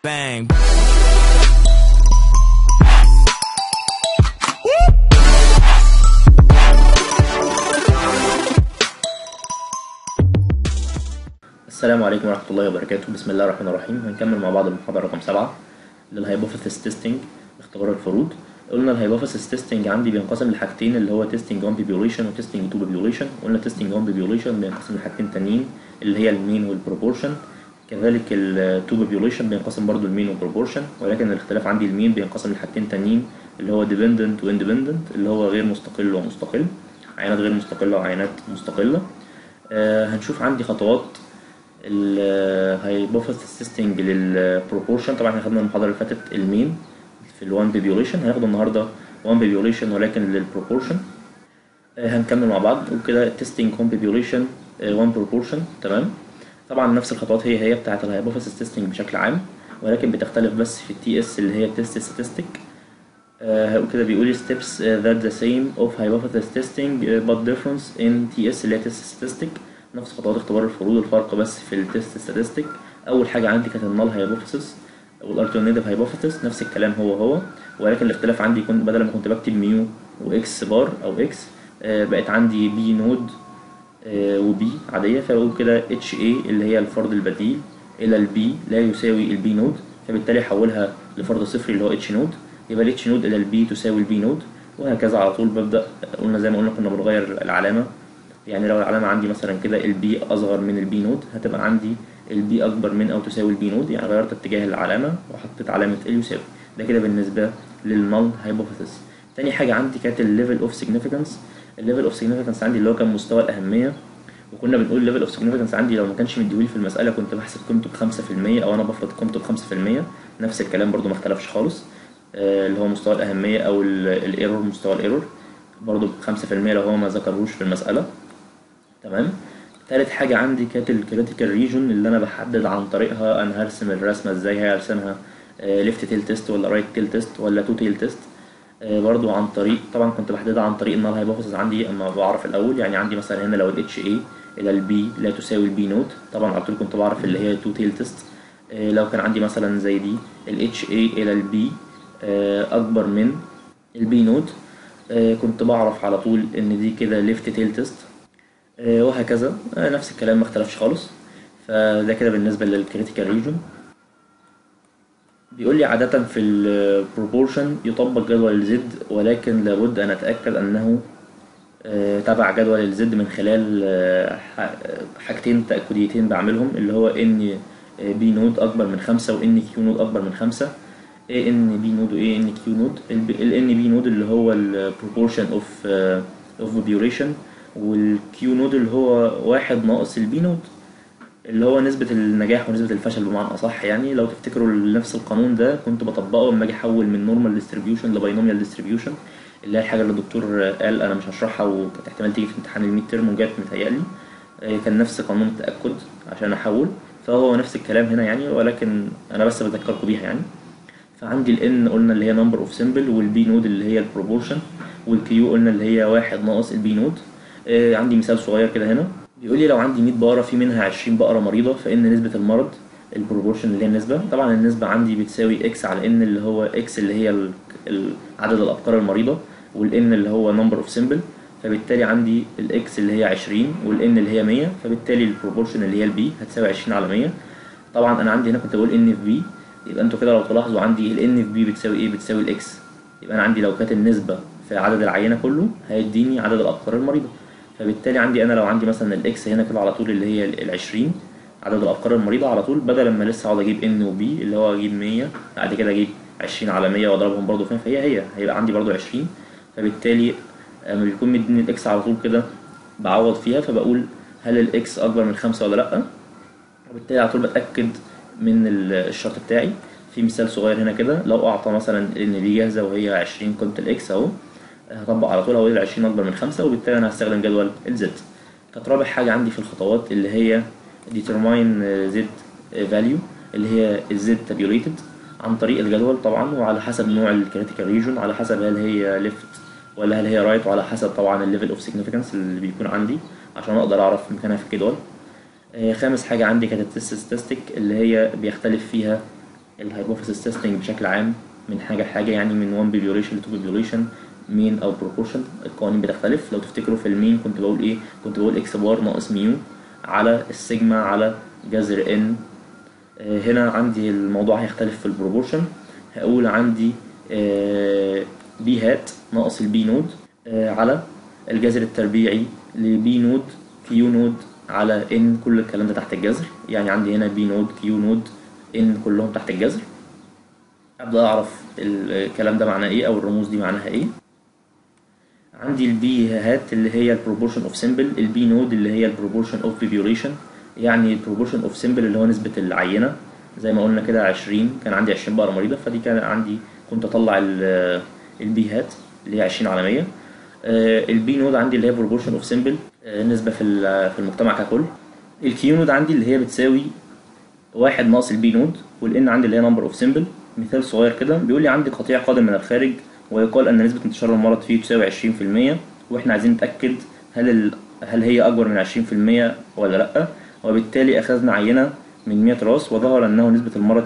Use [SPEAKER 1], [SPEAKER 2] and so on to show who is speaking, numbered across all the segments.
[SPEAKER 1] Bang.
[SPEAKER 2] السلام عليكم ورحمة الله وبركاته بسم الله الرحمن الرحيم هنكمل مع بعض المحاضرة رقم سبعة للهايبوثيسيس تيستنج اختبار الفروض قلنا الهايبوثيسيس تيستنج عندي بينقسم لحاجتين اللي هو تيستنج 1 بيبيوليشن وتيستنج 2 بيبيوليشن قلنا تيستنج 1 بيبيوليشن بينقسم لحاجتين تانيين اللي هي المين والبروبورشن كذلك ال 2 بيبيوليشن بينقسم برضو المين والبروبورشن ولكن الاختلاف عندي المين بينقسم لحاجتين تانيين اللي هو ديبندنت واندبندنت اللي هو غير مستقل ومستقل عينات غير مستقلة وعينات مستقلة آه هنشوف عندي خطوات الهايبوثيسيس تيستنج للبروبورشن طبعا احنا خدنا المحاضره اللي فاتت المين في ال1 بيبيوليشن هناخد النهارده 1 بيبيوليشن ولكن للبروبورشن هنكمل مع بعض وكده تيستنج 1 بيبيوليشن 1 بروبورشن تمام طبعا نفس الخطوات هي هي بتاعه الهايبوثيسيس تيستنج بشكل عام ولكن بتختلف بس في التي اس اللي هي التيست ستاتستيك هقول كده بيقول لي steps uh, that the same of hypothesis testing uh, but difference in TS اللي هي test statistic نفس خطوات اختبار الفروض الفرق بس في التست ستاتستيك اول حاجه عندي كانت النال هايبوثيسيس والالترناتيف هايبوثيسيس نفس الكلام هو هو ولكن الاختلاف عندي كنت بدل ما كنت بكتب ميو واكس بار او اكس آه بقت عندي بي نود آه وبي عاديه فبقول كده اتش اي اللي هي الفرض البديل الى البي لا يساوي البي نود فبالتالي احولها لفرض صفري اللي هو اتش نود يبقى الاتش نود الى البي تساوي البي نود وهكذا على طول ببدا قلنا زي ما قلنا كنا بنغير العلامه يعني لو العلامة عندي مثلا كده البي أصغر من البي نود هتبقى عندي البي أكبر من أو تساوي البي نود يعني غيرت اتجاه العلامة وحطيت علامة ال يساوي ده كده بالنسبة للنال هايبوثيسيس تاني حاجة عندي كانت الليفل اوف سيجنيفيكانس الليفل اوف سيجنيفيكانس عندي اللي هو كان مستوى الأهمية وكنا بنقول الليفل اوف سيجنيفيكانس عندي لو ما كانش مديهولي في المسألة كنت بحسب قيمته بخمسة في المية أو أنا بفرض قيمته بخمسة في المية نفس الكلام برضو ما اختلفش خالص آه اللي هو مستوى الأهمية أو الايرور مستوى الايرور برضو بخمسة في المية لو هو ما ذكرهوش في المسألة تمام تالت حاجة عندي كانت الكريتيكال ريجون اللي أنا بحدد عن طريقها أنا هرسم الرسمة إزاي هرسمها ليفت تيل تيست ولا رايت تيل تيست ولا تو تيل تيست برضو عن طريق طبعا كنت بحددها عن طريق النال هايبوثيسيس عندي اما بعرف الاول يعني عندي مثلا هنا لو الاتش اي الى البي لا تساوي البي نوت طبعا على طول كنت بعرف اللي هي تو تيل تيست لو كان عندي مثلا زي دي الاتش اي الى البي اكبر من البي نوت كنت بعرف على طول ان دي كده ليفت تيل تيست وهكذا نفس الكلام ما اختلفش خالص فده كده بالنسبه للكريتيكال ريجون بيقول لي عادة في البروبورشن يطبق جدول الزد ولكن لابد أن أتأكد أنه تبع جدول الزد من خلال حاجتين تأكديتين بعملهم اللي هو إن بي نود أكبر من خمسة وإن كيو نود أكبر من خمسة اي ان بي نود واي ان كيو نود ال ان بي نود اللي هو البروبورشن اوف اوف population والكيو نود اللي هو واحد ناقص البي نود اللي هو نسبة النجاح ونسبة الفشل بمعنى أصح يعني لو تفتكروا نفس القانون ده كنت بطبقه لما أجي أحول من نورمال ديستريبيوشن لباينوميال ديستريبيوشن اللي هي الحاجة اللي الدكتور قال أنا مش هشرحها وكانت احتمال تيجي في امتحان الميد ترم وجات متهيألي كان نفس قانون التأكد عشان أحول فهو نفس الكلام هنا يعني ولكن أنا بس بذكركم بيها يعني فعندي ال n قلنا اللي هي نمبر اوف سيمبل والبي نود اللي هي البروبورشن والكيو قلنا اللي هي واحد ناقص البي نود آه عندي مثال صغير كده هنا بيقول لي لو عندي 100 بقرة في منها 20 بقرة مريضة فإن نسبة المرض البروبورشن اللي هي النسبة طبعا النسبة عندي بتساوي اكس على ان اللي هو اكس اللي هي عدد الأبقار المريضة والان اللي هو نمبر اوف سيمبل فبالتالي عندي الاكس اللي هي 20 والان اللي هي 100 فبالتالي البروبورشن اللي هي البي هتساوي 20 على 100 طبعا انا عندي هنا كنت بقول ان في بي يبقى انتوا كده لو تلاحظوا عندي ال ان في بي بتساوي ايه بتساوي الاكس يبقى انا عندي لو كانت النسبة في عدد العينة كله هيديني عدد الأبقار المريضة فبالتالي عندي انا لو عندي مثلا الاكس هنا كده على طول اللي هي ال 20 عدد الافكار المريضه على طول بدل ما لسه اقعد اجيب ان وبي اللي هو اجيب 100 بعد كده اجيب 20 على 100 واضربهم برضو فين فهي هي هيبقى عندي برضو 20 فبالتالي لما بيكون مديني الاكس على طول كده بعوض فيها فبقول هل الاكس اكبر من 5 ولا لا وبالتالي على طول بتاكد من الشرط بتاعي في مثال صغير هنا كده لو اعطى مثلا ان دي جاهزه وهي 20 قيمه الاكس اهو هطبق على طول هقول ال 20 اكبر من 5 وبالتالي انا هستخدم جدول الزد كانت رابع حاجه عندي في الخطوات اللي هي determine z value اللي هي الزد tabulated عن طريق الجدول طبعا وعلى حسب نوع الكريتيكال ريجون على حسب هل هي ليفت ولا هل هي رايت وعلى حسب طبعا الليفل اوف سيجنيفيكانس اللي بيكون عندي عشان اقدر اعرف مكانها في الجدول آه، خامس حاجة عندي كانت التست ستاتستيك اللي هي بيختلف فيها الهايبوثيسيس تيستنج بشكل عام من حاجه لحاجه يعني من 1 بيبيوليشن ل 2 بيبيوليشن مين او بروبورشن القوانين بتختلف لو تفتكروا في المين كنت بقول ايه كنت بقول اكس بار ناقص ميو على السيجما على جذر ان هنا عندي الموضوع هيختلف في البروبورشن هقول عندي بي هات ناقص البي نود على الجذر التربيعي لبي نود كيو نود على ان كل الكلام ده تحت الجذر يعني عندي هنا بي نود كيو نود ان كلهم تحت الجذر ابدا اعرف الكلام ده معناه ايه او الرموز دي معناها ايه عندي البي هات اللي هي البروبورشن اوف سيمبل البي نود اللي هي البروبورشن اوف بيبيوليشن يعني البروبورشن اوف سيمبل اللي هو نسبة العينة زي ما قلنا كده 20 كان عندي 20 بقرة مريضة فدي كان عندي كنت اطلع البي هات اللي هي 20 على 100 البي نود عندي اللي هي بروبورشن اوف سيمبل نسبة في في المجتمع ككل الكيو نود عندي اللي هي بتساوي واحد ناقص البي نود والان عندي اللي هي نمبر اوف سيمبل مثال صغير كده بيقول لي عندي قطيع قادم من الخارج ويقال ان نسبة انتشار المرض فيه تساوي 20% واحنا عايزين نتأكد هل ال... هل هي اكبر من 20% ولا لا وبالتالي اخذنا عينة من 100 راس وظهر انه نسبة المرض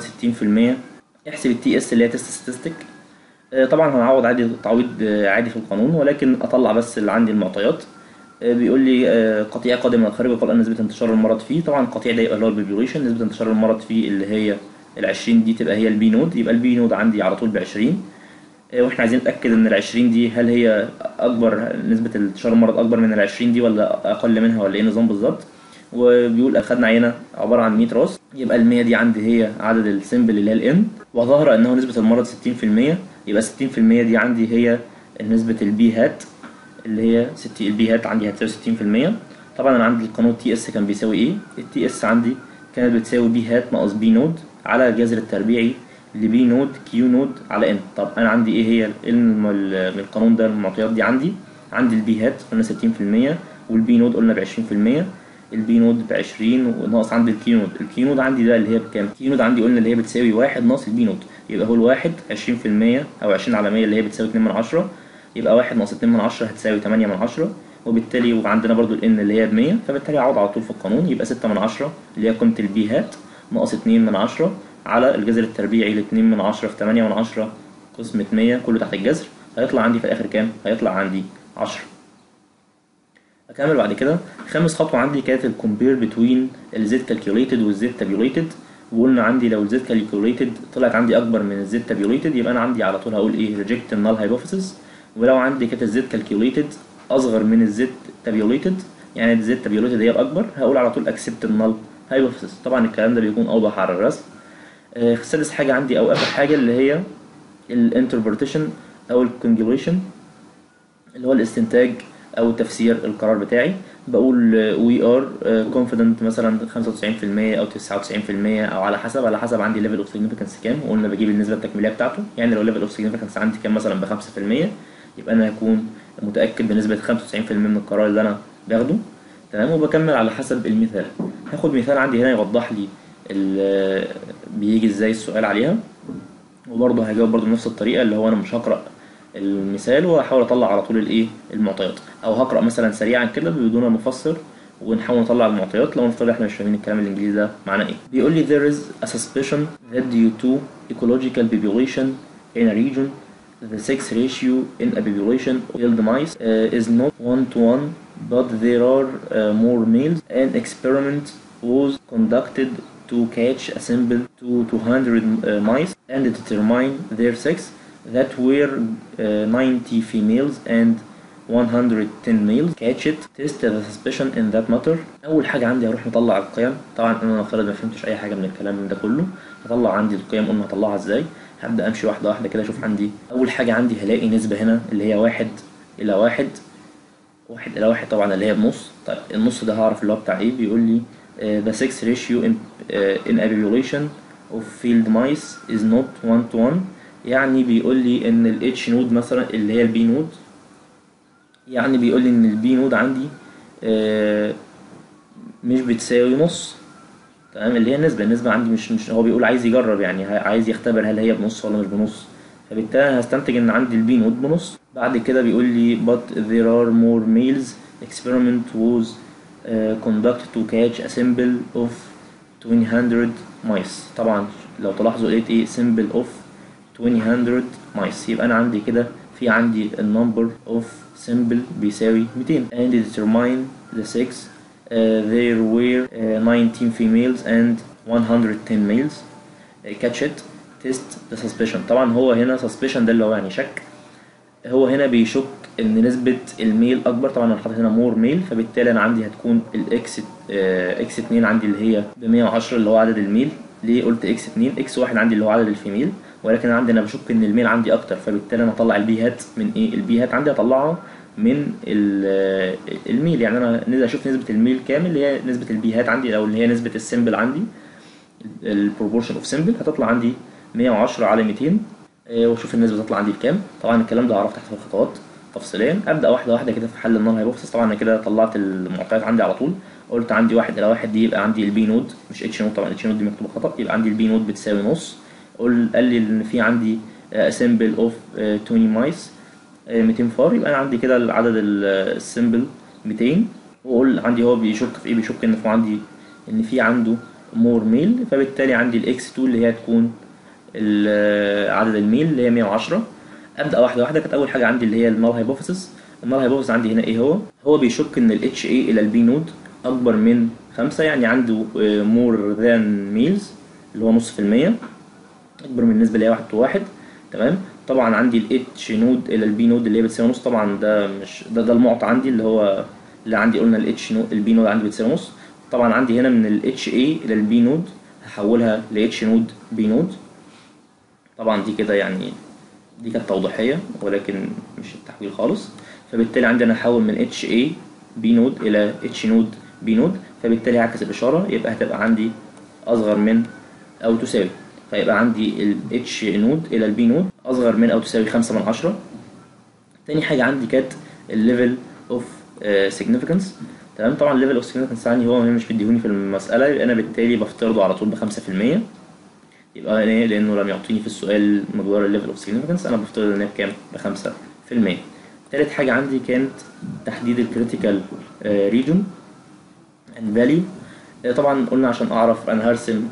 [SPEAKER 2] 60% احسب التي اس اللي هي تيست ستاتستيك طبعا هنعوض عادي تعويض عادي في القانون ولكن اطلع بس اللي عندي المعطيات بيقول لي قطيع قادم من الخارج وقال ان نسبة انتشار المرض فيه طبعا القطيع ده يبقى اللي هو البيبيوليشن نسبة انتشار المرض فيه اللي هي ال 20 دي تبقى هي البي نود يبقى البي نود عندي على طول ب 20 واحنا عايزين نتاكد ان ال 20 دي هل هي اكبر نسبه انتشار المرض اكبر من ال 20 دي ولا اقل منها ولا ايه النظام بالظبط وبيقول اخدنا عينه عباره عن 100 راس يبقى ال 100 دي عندي هي عدد السيمبل اللي هي الان وظهر انه نسبه المرض 60% يبقى 60% دي عندي هي نسبه البي هات اللي هي 60 البي هات عندي هتساوي 60% طبعا انا عندي القانون تي اس كان بيساوي ايه التي اس عندي كانت بتساوي بي هات ناقص بي نود على الجذر التربيعي لبي نود كيو نود على ان طب انا عندي ايه هي من القانون ده المعطيات دي عندي عندي البي هات قلنا 60% والبي نود قلنا ب 20% البي نود ب 20 وناقص عندي الكيو نود الكيو نود عندي ده اللي هي بكام الكيو نود عندي قلنا اللي هي بتساوي واحد ناقص البي نود يبقى هو الواحد 20% او 20 على 100 اللي هي بتساوي 2 من 10 يبقى واحد ناقص 2 من 10 هتساوي 8 من 10 وبالتالي وعندنا برضو الان اللي هي ب 100 فبالتالي اعوض على طول في القانون يبقى 6 من 10 اللي هي قيمه البي هات ناقص 2 من 10 على الجذر التربيعي ل 2 من 10 في 8 من 10 قسمة 100 كله تحت الجذر هيطلع عندي في الآخر كام؟ هيطلع عندي 10 أكمل بعد كده خامس خطوة عندي كانت الكومبير بتوين الزد كالكيوليتد والزد تابيوليتد وقلنا عندي لو الزد كالكيوليتد طلعت عندي أكبر من الزد تابيوليتد يبقى أنا عندي على طول هقول إيه ريجكت النال هايبوثيسيس ولو عندي كانت الزد كالكيوليتد أصغر من الزد تابيوليتد يعني الزد تابيوليتد هي الأكبر هقول على طول أكسبت النال هايبوثيسيس طبعا الكلام ده بيكون أوضح على الرسم سادس حاجة عندي أو آخر حاجة اللي هي الانتربريتيشن أو الكونجوليشن اللي هو الاستنتاج أو تفسير القرار بتاعي بقول وي ار كونفيدنت مثلا 95% أو 99% أو على حسب على حسب عندي ليفل اوف سيجنيفيكانس كام وقلنا بجيب النسبة التكميلية بتاعته يعني لو ليفل اوف سيجنيفيكانس عندي كام مثلا ب 5% يبقى أنا هكون متأكد بنسبة 95% من القرار اللي أنا باخده تمام وبكمل على حسب المثال هاخد مثال عندي هنا يوضح لي بيجي ازاي السؤال عليها وبرضه هجاوب برضه بنفس الطريقه اللي هو انا مش هقرا المثال وهحاول اطلع على طول الايه المعطيات او هقرا مثلا سريعا كده بدون ما افسر ونحاول نطلع المعطيات لو نفترض احنا مش فاهمين الكلام الانجليزي ده معناه ايه بيقول لي there is a suspicion that due to ecological population in a region the sex ratio in a population of wild mice uh, is not one to one but there are uh, more males an experiment was conducted to catch a sample to 200 uh, mice and determine their sex that were uh, 90 females and 110 males catch it test the suspicion in that matter اول حاجه عندي هروح مطلع القيم طبعا انا نفترض ما فهمتش اي حاجه من الكلام ده كله هطلع عندي القيم قلنا هطلعها ازاي هبدا امشي واحده واحده كده اشوف عندي اول حاجه عندي هلاقي نسبه هنا اللي هي واحد الى واحد واحد الى واحد طبعا اللي هي بنص طيب النص ده هعرف اللي هو بتاع ايه بيقول لي uh, the sex ratio in, uh, in a population of field mice is not one to one يعني بيقول لي ان ال H نود مثلا اللي هي البي نود يعني بيقول لي ان البي نود عندي uh, مش بتساوي نص تمام اللي هي النسبة النسبة عندي مش, مش هو بيقول عايز يجرب يعني عايز يختبر هل هي بنص ولا مش بنص فبالتالي انا هستنتج ان عندي البي نود بنص بعد كده بيقول لي but there are more males experiment was uh, conducted to catch a sample of 200 mice طبعا لو تلاحظوا لقيت ايه symbol of 200 mice يبقى انا عندي كده في عندي النمبر of symbol بيساوي 200 and determine the sex uh, there were uh, 19 females and 110 males uh, catch it test the suspicion طبعا هو هنا suspicion ده اللي هو يعني شك هو هنا بيشك ان نسبة الميل اكبر طبعا انا حاطط هنا مور ميل فبالتالي انا عندي هتكون الاكس اكس 2 عندي اللي هي ب 110 اللي هو عدد الميل ليه قلت اكس 2 اكس 1 عندي اللي هو عدد الفيميل ولكن عندي انا بشك ان الميل عندي اكتر فبالتالي انا اطلع البيهات من ايه البيهات عندي اطلعها من ال- الميل يعني انا نزل اشوف نسبة الميل كام اللي هي نسبة البيهات عندي او اللي هي نسبة السيمبل عندي البروبورشن اوف سيمبل هتطلع عندي 110 على 200 آه، واشوف النسبه تطلع عندي بكام طبعا الكلام ده هعرفه تحت في الخطوات تفصيليا ابدا واحده واحده كده في حل النون هايبوثيسيس طبعا انا كده طلعت المعطيات عندي على طول قلت عندي واحد الى واحد دي يبقى عندي البي نود مش اتش نود طبعا اتش نود دي مكتوبه خطا يبقى عندي البي نود بتساوي نص قول قال لي ان في عندي اسمبل اوف 20 مايس 200 فار يبقى انا عندي كده عدد السمبل 200 واقول عندي هو بيشك في ايه بيشك ان في عندي ان في عنده مور ميل فبالتالي عندي الاكس 2 اللي هي تكون ال- عدد الميل اللي هي 110 ابدا واحده واحده كانت اول حاجه عندي اللي هي النال هايبوثيسيس النال هايبوثيسيس عندي هنا ايه هو هو بيشك ان الاتش اي الى البي نود اكبر من 5 يعني عنده مور ذان ميلز اللي هو نص في المية اكبر من النسبه اللي هي 1 تو 1 تمام طبعا عندي الاتش نود الى البي نود اللي هي بتساوي نص طبعا ده مش ده ده المعطى عندي اللي هو اللي عندي قلنا الاتش نود البي نود عندي بتساوي نص طبعا عندي هنا من الاتش اي الى البي نود هحولها ل اتش نود بي نود طبعا دي كده يعني دي كانت توضيحية ولكن مش التحويل خالص فبالتالي عندي انا احول من اتش اي بي نود الى اتش نود بي نود فبالتالي هعكس الاشارة يبقى هتبقى عندي اصغر من او تساوي فيبقى عندي ال اتش نود الى البي نود اصغر من او تساوي خمسة من عشرة تاني حاجة عندي كانت الليفل اوف سيجنيفيكانس تمام طبعا الليفل اوف سيجنيفيكانس عندي هو مش بيديهوني في المسألة يبقى انا بالتالي بفترضه على طول بخمسة في المية يبقى أنا إيه لأنه لم يعطيني في السؤال مقدار الليفل اوف سيجنيفيكانس أنا بفترض إن هي بكام؟ بخمسة في المية تالت حاجة عندي كانت تحديد الكريتيكال ريجون اند فاليو طبعا قلنا عشان أعرف أنا هرسم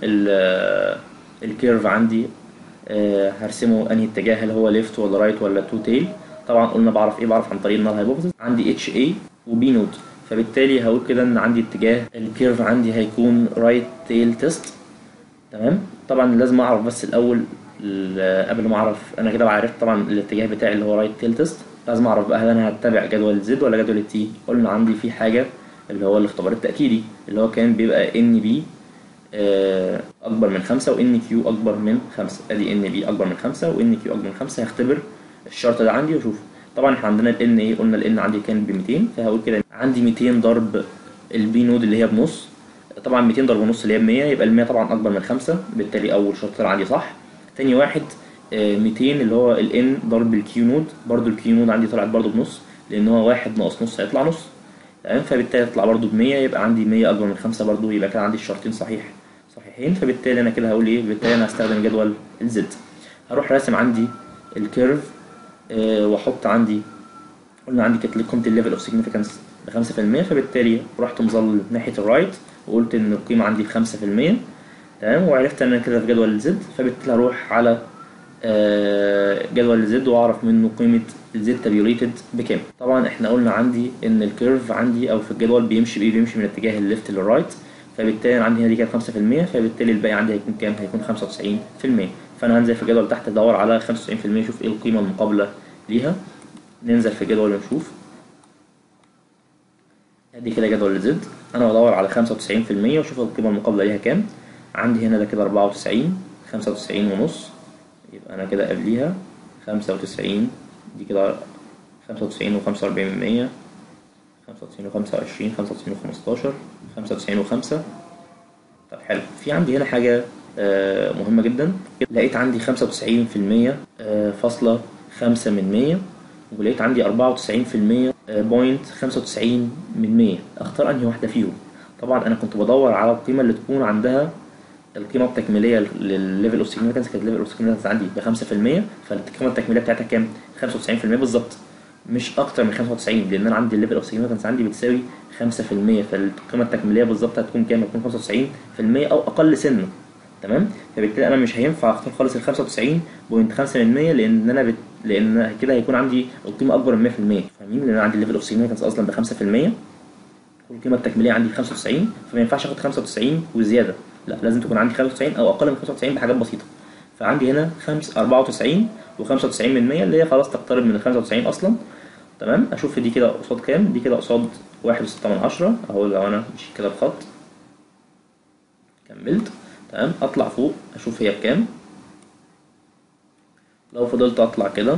[SPEAKER 2] الكيرف عندي آه، هرسمه أنهي اتجاه هل هو ليفت ولا رايت ولا تو تيل طبعا قلنا بعرف ايه بعرف عن طريق النال هايبوثيسيس عندي اتش اي وبي نود فبالتالي هقول كده ان عندي اتجاه الكيرف عندي هيكون رايت تيل تيست تمام طبعا لازم اعرف بس الاول ال- قبل ما اعرف انا كده عرفت طبعا الاتجاه بتاعي اللي هو رايت تيل تيست لازم اعرف بقى هل انا هتبع جدول الزد ولا جدول التي قلنا عندي في حاجه اللي هو الاختبار التاكيدي اللي هو كان بيبقى ان بي اكبر من خمسة وان كيو اكبر من خمسة ادي ان بي اكبر من خمسة وان كيو اكبر من خمسة هختبر الشرط ده عندي واشوف طبعا احنا عندنا الان ايه قلنا الان عندي كان ب 200 فهقول كده عندي 200 ضرب البي نود اللي هي بنص طبعا 200 ضرب نص اللي هي ب 100 يبقى ال 100 طبعا اكبر من خمسة بالتالي اول شرط طلع عندي صح تاني واحد آه، 200 اللي هو الان ضرب الكيو نود برضو الكيو نود عندي طلعت برضو بنص لان هو واحد ناقص نص هيطلع نص تمام فبالتالي يطلع برضو ب 100 يبقى عندي 100 اكبر من خمسة برضو يبقى كده عندي الشرطين صحيح صحيحين فبالتالي انا كده هقول ايه بالتالي انا هستخدم جدول الزد هروح راسم عندي الكيرف آه، واحط عندي قلنا عندي كانت قيمه الليفل اوف سيجنيفيكانس ب 5% فبالتالي رحت مظلل ناحيه الرايت وقلت ان القيمه عندي ب 5% تمام وعرفت ان انا كده في جدول الزد فبالتالي هروح على آه، جدول الزد واعرف منه قيمه الزد تابيوليتد بكام طبعا احنا قلنا عندي ان الكيرف عندي او في الجدول بيمشي بايه بيمشي من اتجاه الليفت للرايت فبالتالي أنا عندي هنا دي كانت 5% فبالتالي الباقي عندي هيكون كام هيكون 95% فانا هنزل في الجدول تحت ادور على 95% اشوف ايه القيمه المقابله ليها ننزل في الجدول ونشوف ادي كده جدول الزد انا بدور على 95% واشوف القيمه المقابله ليها كام عندي هنا ده كده 94 95 ونص يبقى انا كده قبليها 95 دي كده 95 و45 من 100 95 و25 95 و15 95 و5 طب حلو في عندي هنا حاجة آه، مهمة جدا لقيت عندي 95% آه، فاصلة 5 من 100 ولقيت عندي 94% آه، بوينت 95 من 100 اختار انهي واحدة فيهم طبعا انا كنت بدور على القيمة اللي تكون عندها القيمة التكميلية للليفل اوف سيجنيفيكانس كانت الليفل اوف سيجنيفيكانس عندي ب 5% فالقيمة التكميلية بتاعتها كام؟ 95% بالظبط مش اكتر من 95 لان انا عندي الليفل اوف سيجنيفيكانس عندي بتساوي 5% فالقيمة التكميلية بالظبط هتكون كام؟ هتكون 95% او اقل سنة تمام فبالتالي انا مش هينفع اختار خالص ال 95.5% لان انا بت... لان كده هيكون عندي القيمه اكبر من 100% فاهمين لان انا عندي الليفل اوف سيجنيفيكانس اصلا ب 5% والقيمه التكميليه عندي 95 فما ينفعش اخد 95 وزياده لا لازم تكون عندي 95 او اقل من 95 بحاجات بسيطه فعندي هنا 5 94 و95 من 100 اللي هي خلاص تقترب من ال 95 اصلا تمام اشوف دي كده قصاد كام دي كده قصاد 1.6 من عشرة اهو لو انا مش كده بخط كملت تمام اطلع فوق اشوف هي بكام لو فضلت اطلع كده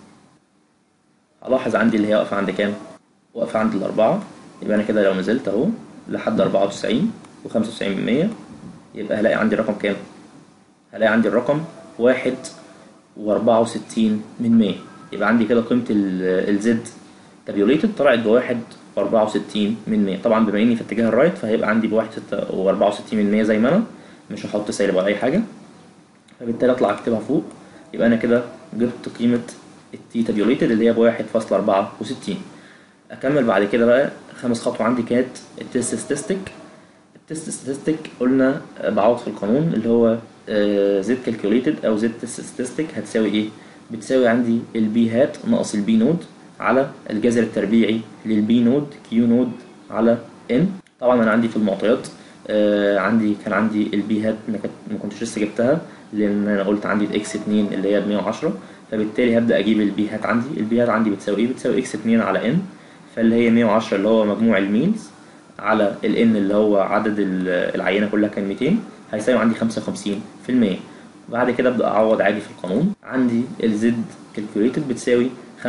[SPEAKER 2] هلاحظ عندي اللي هي واقفه عند كام واقفه عند الاربعة يبقى انا كده لو نزلت اهو لحد 94 و95 من 100 يبقى هلاقي عندي رقم كام هلاقي عندي الرقم واحد وأربعة وستين من مية يبقى عندي كده قيمة الزد تابيوليتد طلعت بواحد وأربعة وستين من مية طبعا بما إني في اتجاه الرايت فهيبقى عندي بواحد ستة وأربعة وستين من مية زي ما أنا مش هحط سالب ولا أي حاجة فبالتالي أطلع أكتبها فوق يبقى أنا كده جبت قيمة التي تابيوليتد اللي هي بواحد فاصلة أربعة وستين أكمل بعد كده بقى خامس خطوة عندي كانت التست ستاتستيك التست ستاتستيك قلنا بعوض في القانون اللي هو زد كالكوليتد او زد ستاتستيك هتساوي ايه بتساوي عندي البي هات ناقص البي نود على الجذر التربيعي للبي نود كيو نود على ان طبعا انا عندي في المعطيات آه عندي كان عندي البي هات ما كنتش لسه جبتها لان انا قلت عندي الاكس 2 اللي هي ب 110 فبالتالي هبدا اجيب البي هات عندي البي هات عندي بتساوي ايه بتساوي اكس 2 على ان فاللي هي 110 اللي هو مجموع الميلز على الان اللي هو عدد العينه كلها كان 200 هيساوي عندي 55% بعد كده ابدا اعوض عادي في القانون عندي الزد كالكوليتد بتساوي 55%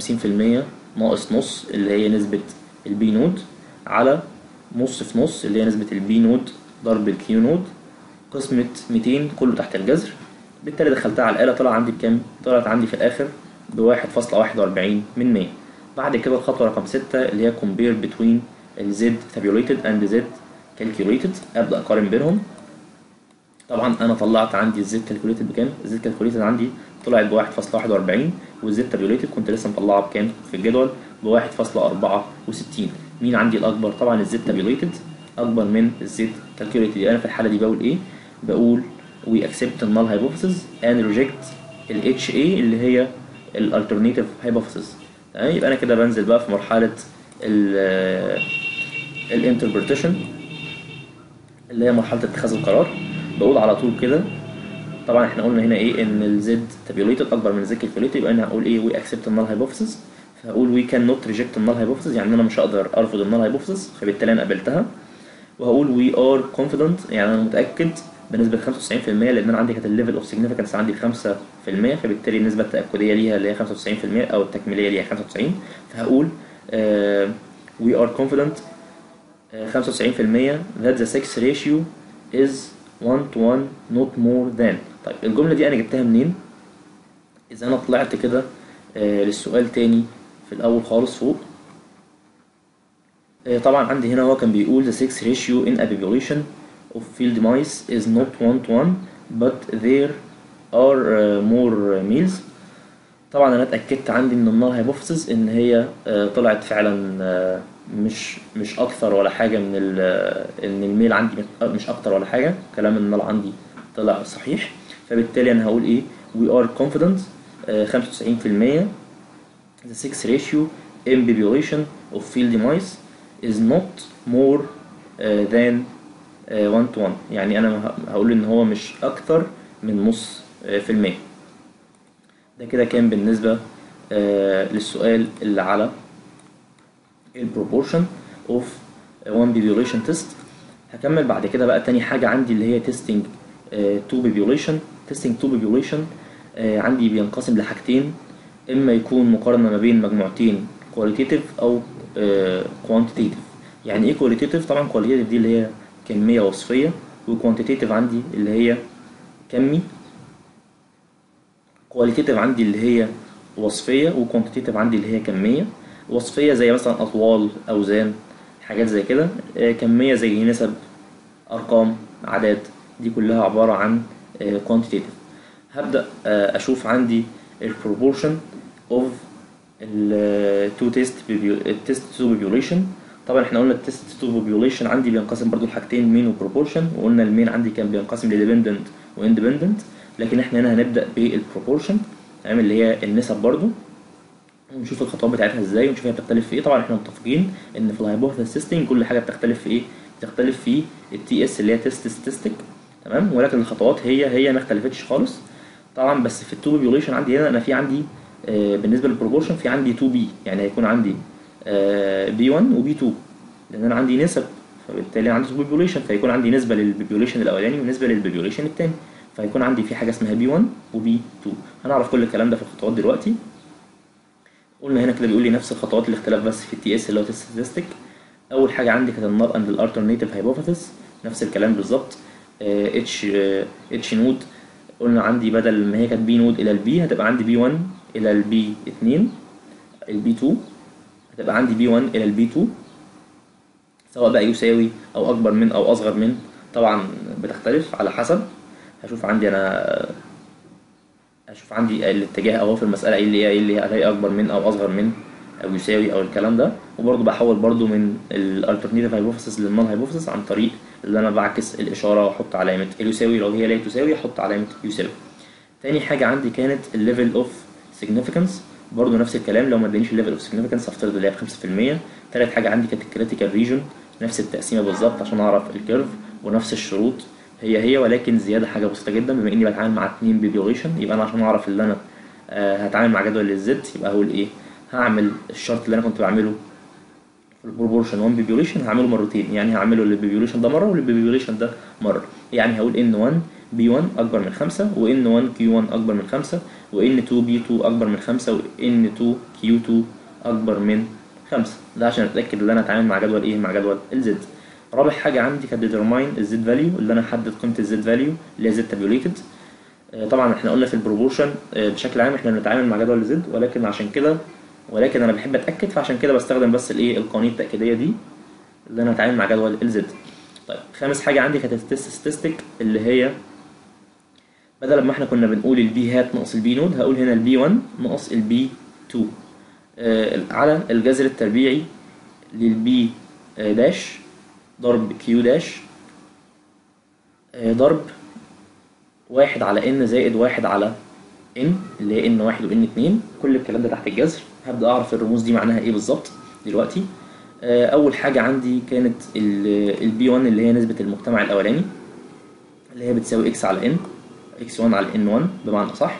[SPEAKER 2] ناقص نص اللي هي نسبه البي نود على نص في نص اللي هي نسبه البي نود ضرب الكيو نود قسمة 200 كله تحت الجذر بالتالي دخلتها على الآلة طلع عندي بكام؟ طلعت عندي في الآخر بواحد فاصلة واحد وأربعين من مية بعد كده الخطوة رقم ستة اللي هي compare between ال Z tabulated and Z calculated أبدأ أقارن بينهم طبعا أنا طلعت عندي ال Z calculated بكام؟ ال Z calculated عندي طلعت بواحد فاصلة واحد وأربعين وال Z tabulated كنت لسه مطلعها بكام في الجدول بواحد فاصلة أربعة وستين مين عندي الأكبر؟ طبعا ال Z tabulated أكبر من ال Z calculated أنا في الحالة دي بقول إيه؟ بقول we accept the null hypothesis and reject ال HA اللي هي ال alternative hypothesis تمام يبقى انا كده بنزل بقى في مرحله ال الانتربريتيشن اللي هي مرحله اتخاذ القرار بقول على طول كده طبعا احنا قلنا هنا ايه ان الزد تابيوليتد اكبر من الزد كالكوليتد يبقى انا هقول ايه we accept the null hypothesis فهقول we cannot reject the null hypothesis يعني انا مش هقدر ارفض النال hypothesis فبالتالي انا قبلتها وهقول we are confident يعني انا متاكد بنسبة 95% لأن أنا عندي كانت الليفل أوف سيجنيفيكانس عندي 5% فبالتالي النسبة التأكدية ليها اللي هي 95% أو التكميلية ليها 95 فهقول uh, we are confident uh, 95% that the sex ratio is 1 to 1 not more than طيب الجملة دي أنا جبتها منين؟ إذا أنا طلعت كده uh, للسؤال تاني في الأول خالص فوق uh, طبعا عندي هنا هو كان بيقول the sex ratio in a population of field mice is not one to one but there are uh, more meals طبعا انا اتاكدت عندي من النار هايبوثيسز ان هي uh, طلعت فعلا uh, مش مش اكثر ولا حاجه من ان الميل عندي مش اكتر ولا حاجه كلام النار عندي طلع صحيح فبالتالي انا هقول ايه we are confident uh, 95% the sex ratio in population of field mice is not more uh, than 1 تو 1 يعني انا هقول ان هو مش اكتر من نص في المية ده كده كان بالنسبة للسؤال اللي على البروبورشن اوف one population test هكمل بعد كده بقى تاني حاجة عندي اللي هي testing two population testing two population عندي بينقسم لحاجتين اما يكون مقارنة ما بين مجموعتين qualitative او quantitative يعني ايه qualitative طبعا qualitative دي اللي هي كمية وصفية وكوانتيتيف عندي اللي هي كمي كواليتيتيف عندي اللي هي وصفية وكوانتيتيف عندي اللي هي كمية وصفية زي مثلا أطوال أوزان حاجات زي كده كمية زي نسب أرقام أعداد دي كلها عبارة عن كوانتيتيف هبدأ أشوف عندي البروبورشن اوف التو تيست التيست تو population طبعا احنا قلنا التست تو بوبيوليشن عندي بينقسم برضو لحاجتين مين وبروبورشن وقلنا المين عندي كان بينقسم لديبندنت واندبندنت لكن احنا هنا هنبدا بالبروبورشن تمام اللي هي النسب برضو ونشوف الخطوات بتاعتها ازاي ونشوف هي بتختلف في ايه طبعا احنا متفقين ان في الهايبوثيسيس تيستنج كل حاجه بتختلف في ايه بتختلف في التي اس اللي هي تيست ستاتستيك تمام ولكن الخطوات هي هي ما اختلفتش خالص طبعا بس في التو بوبيوليشن عندي هنا انا في عندي آه بالنسبه للبروبورشن في عندي 2 بي يعني هيكون عندي بي 1 وبي 2 لان انا عندي نسب فبالتالي عندي تو بوبيوليشن فيكون عندي نسبه للبوبيوليشن الاولاني ونسبه للبوبيوليشن الثاني فيكون عندي في حاجه اسمها بي 1 وبي 2 هنعرف كل الكلام ده في الخطوات دلوقتي قلنا هنا كده بيقول لي نفس الخطوات الاختلاف بس في التي اس اللي هو تيست ستاتستيك اول حاجه عندي كانت النال اند الالترناتيف هايبوثيسيس نفس الكلام بالظبط اتش اتش نود قلنا عندي بدل ما هي كانت بي نود الى البي هتبقى عندي بي 1 الى البي 2 البي 2 هتبقى عندي بي 1 الى البي 2 سواء بقى يساوي او اكبر من او اصغر من طبعا بتختلف على حسب هشوف عندي انا هشوف عندي الاتجاه اهو في المساله ايه اللي هي ايه اللي هي هلاقي اكبر من او اصغر من او يساوي او الكلام ده وبرضه بحول برضه من الالترناتيف هايبوثيسيس للنون هايبوثيسيس عن طريق اللي انا بعكس الاشاره واحط علامه اليساوي لو هي لا تساوي احط علامه يساوي تاني حاجه عندي كانت الليفل اوف سيجنيفيكانس برضه نفس الكلام لو ما ادانيش الليفل اوف سيجنيفيكانس هفترض اللي هي ب 5% تالت حاجه عندي كانت الكريتيكال ريجون نفس التقسيمه بالظبط عشان اعرف الكيرف ونفس الشروط هي هي ولكن زياده حاجه بسيطه جدا بما اني بتعامل مع اتنين بيبيوليشن يبقى انا عشان اعرف اللي انا آه هتعامل مع جدول الزد يبقى هقول ايه هعمل الشرط اللي انا كنت بعمله في البروبورشن 1 بيبيوليشن هعمله مرتين يعني هعمله للبيبيوليشن ده مره وللبيبيوليشن ده مره يعني هقول ان 1 بي 1 اكبر من 5 وان 1 كيو 1 اكبر من 5 وان 2 بي 2 اكبر من 5 وان 2 كيو 2 اكبر من 5 ده عشان اتاكد ان انا اتعامل مع جدول ايه مع جدول الزد رابع حاجه عندي كانت ديترماين الزد فاليو اللي انا احدد قيمه الزد فاليو اللي هي زد تابيوليتد طبعا احنا قلنا في البروبورشن بشكل عام احنا بنتعامل مع جدول الزد ولكن عشان كده ولكن انا بحب اتاكد فعشان كده بستخدم بس الايه القوانين التاكيديه دي اللي انا هتعامل مع جدول الزد طيب خامس حاجه عندي كانت التست ستاتستيك اللي هي بدل ما احنا كنا بنقول البي هات ناقص البي نود هقول هنا البي 1 ناقص البي 2 آه على الجذر التربيعي للبي آه داش ضرب كيو داش آه ضرب واحد على ان زائد واحد على ان اللي هي ان واحد وان اتنين كل الكلام ده تحت الجذر هبدا اعرف الرموز دي معناها ايه بالظبط دلوقتي اول حاجه عندي كانت البي 1 اللي هي نسبه المجتمع الاولاني اللي هي بتساوي اكس على ان اكس 1 على ان 1 بمعنى صح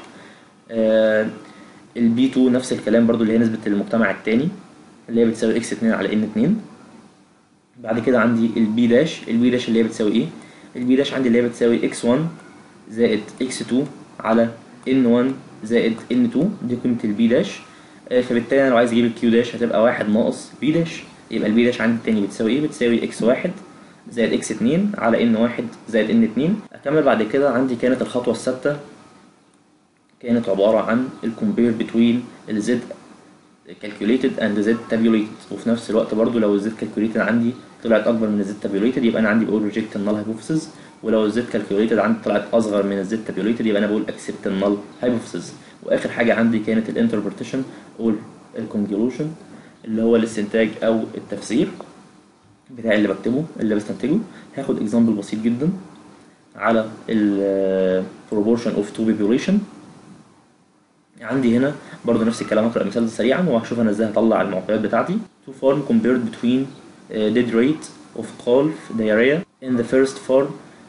[SPEAKER 2] البي 2 نفس الكلام برضو اللي هي نسبه المجتمع الثاني اللي هي بتساوي اكس 2 على ان 2 بعد كده عندي البي داش البي داش اللي هي بتساوي ايه البي داش عندي اللي هي بتساوي اكس 1 زائد اكس 2 على ان 1 زائد ان 2 دي قيمه البي داش فبالتالي انا لو عايز اجيب الكيو داش هتبقى واحد ناقص بي داش يبقى البي داش عندي التاني بتساوي ايه بتساوي اكس واحد زائد اكس اتنين على ان واحد زائد ان اتنين اكمل بعد كده عندي كانت الخطوه الثابته كانت عباره عن الكومبير بتوين الزد calculated and z tabulated وفي نفس الوقت برضو لو الزد calculated عندي طلعت اكبر من الزد tabulated يبقى انا عندي بقول reject النال hypothesis ولو الزد calculated عندي طلعت اصغر من الزد tabulated يبقى انا بقول accept النال hypothesis واخر حاجه عندي كانت الانتربريتيشن او الكونجلوشن اللي هو الاستنتاج او التفسير بتاعي اللي بكتبه اللي بستنتجه هاخد اكزامبل بسيط جدا على ال proportion of two population عندي هنا برضو نفس الكلام هقرا المثال ده سريعا وهشوف انا ازاي هطلع المعطيات بتاعتي to form compared between uh, dead rate of calf diarrhea in the first form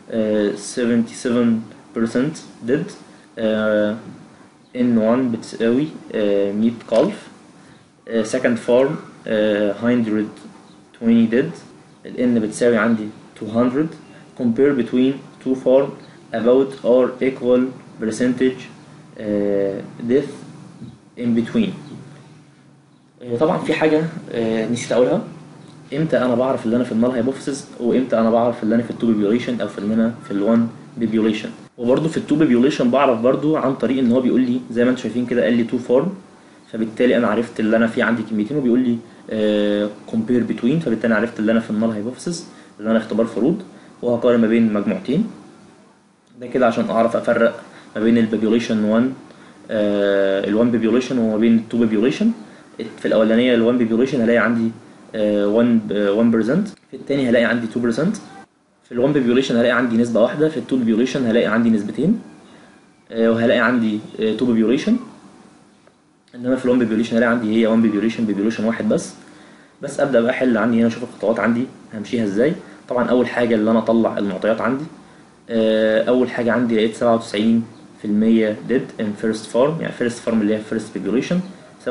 [SPEAKER 2] uh, 77% dead uh, ان 1 بتساوي uh, 100 calf uh, second form uh, 120 dead ال n بتساوي عندي 200 compare between two form about or equal percentage uh, death in between uh, طبعا في حاجة uh, نسيت أقولها امتى انا بعرف اللي انا في النال هايبوثيسيس وامتى انا بعرف اللي انا في التو بيبيوليشن او في اللي انا في الوان بيبيوليشن وبرده في التو بيبيوليشن بعرف برده عن طريق ان هو بيقول لي زي ما انتم شايفين كده قال لي تو فورم فبالتالي انا عرفت اللي انا في عندي كميتين وبيقول لي كومبير بتوين فبالتالي انا عرفت اللي انا في النال هايبوثيسيس اللي انا اختبار فروض وهقارن ما بين مجموعتين ده كده عشان اعرف افرق ما بين البيبيوليشن 1 ال1 بيبيوليشن وما بين التو بيبيوليشن في الاولانيه ال1 بيبيوليشن هلاقي عندي آه، 1 ب- 1% في التاني هلاقي عندي 2% في ال 1 بيبيوليشن هلاقي عندي نسبة واحدة في ال 2 بيبيوليشن هلاقي عندي نسبتين آه، وهلاقي عندي 2 بيبيوليشن انما في ال 1 بيبيوليشن هلاقي عندي هي 1 بيبيوليشن بيبيوليشن واحد بس بس ابدا بقى احل عندي هنا اشوف الخطوات عندي همشيها ازاي طبعا اول حاجه اللي انا اطلع المعطيات عندي آه، اول حاجه عندي لقيت 97% dead in first farm يعني first farm اللي هي first population 97%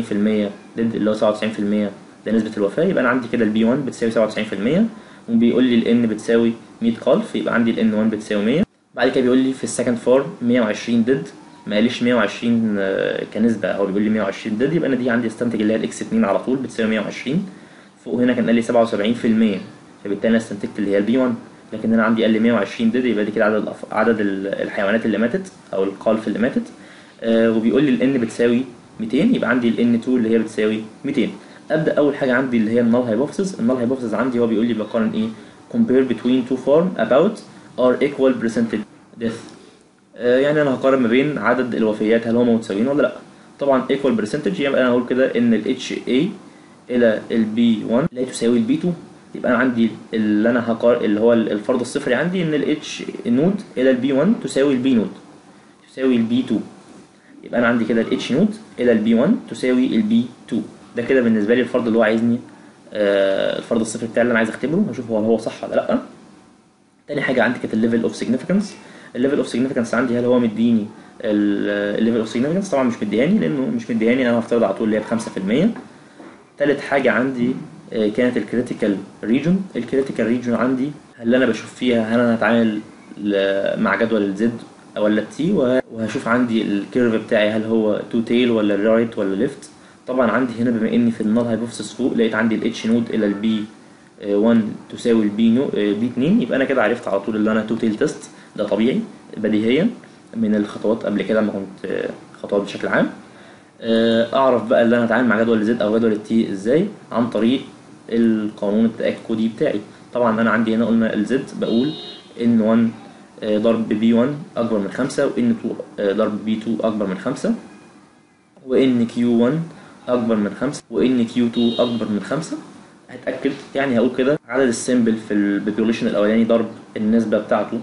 [SPEAKER 2] dead اللي هو 97% ده نسبه الوفاه يبقى انا عندي كده البي 1 بتساوي 97% وبيقول لي الان بتساوي 100 قلف يبقى عندي الان 1 بتساوي 100 بعد كده بيقول لي في السكند فارم 120 ديد ما قاليش 120 آه، كنسبه هو بيقول لي 120 ديد يبقى انا دي عندي استنتج اللي هي الاكس 2 على طول بتساوي 120 فوق هنا كان قال لي 77% فبالتالي انا استنتجت اللي هي البي 1 لكن هنا عندي قال لي 120 ديد يبقى دي كده عدد الأف- عدد ال- الحيوانات اللي ماتت او القالف اللي ماتت آه، وبيقول لي الان بتساوي 200 يبقى عندي الان 2 اللي هي بتساوي 200 ابدا اول حاجه عندي اللي هي النال هايبوثيسز النال هايبوثيسز عندي هو بيقول لي بقارن ايه compare between two form about are equal percentage death آه، يعني انا هقارن ما بين عدد الوفيات هل هم متساويين ولا لا طبعا equal percentage يبقى انا هقول كده ان ال HA الى ال B1 لا تساوي ال B2 يبقى انا عندي اللي انا هقار اللي هو الفرض الصفري عندي ان ال H نود الى ال B1 تساوي ال B نود تساوي ال B2 يبقى انا عندي كده ال H نود الى ال B1 تساوي ال B2 ده كده بالنسبه لي الفرض اللي هو عايزني آه الفرض الصفري بتاعي اللي انا عايز اختبره هشوف هو هو صح ولا لا تاني حاجه عندي كانت الليفل اوف سيجنيفيكانس الليفل اوف سيجنيفيكانس عندي هل هو مديني الليفل اوف سيجنيفيكانس طبعا مش مديهاني لانه مش مديهاني انا هفترض على طول اللي هي ب 5% تالت حاجه عندي آه، كانت الكريتيكال ريجون الكريتيكال ريجون عندي هل انا بشوف فيها هل انا هتعامل ل- مع جدول الزد ولا التي وهشوف عندي الكيرف بتاعي هل هو تو تيل ولا رايت ولا ليفت طبعا عندي هنا بما اني في النال هايبوثيسيس فوق لقيت عندي الاتش نود الى البي 1 تساوي البي نو بي 2 يبقى انا كده عرفت على طول اللي انا تو تيل تيست ده طبيعي بديهيا من الخطوات قبل كده ما كنت آه، خطوات بشكل عام آه، اعرف بقى اللي انا اتعامل مع جدول الزد او جدول التي ازاي عن طريق القانون التاكدي بتاعي طبعا انا عندي هنا قلنا الزد بقول ان 1 آه، ضرب بي 1 اكبر من 5 وان 2 آه، ضرب بي 2 اكبر من 5 وان كيو 1 اكبر من 5 وان كيو 2 اكبر من 5 هتاكد يعني هقول كده عدد السيمبل في البوبوليشن الاولاني ضرب النسبه بتاعته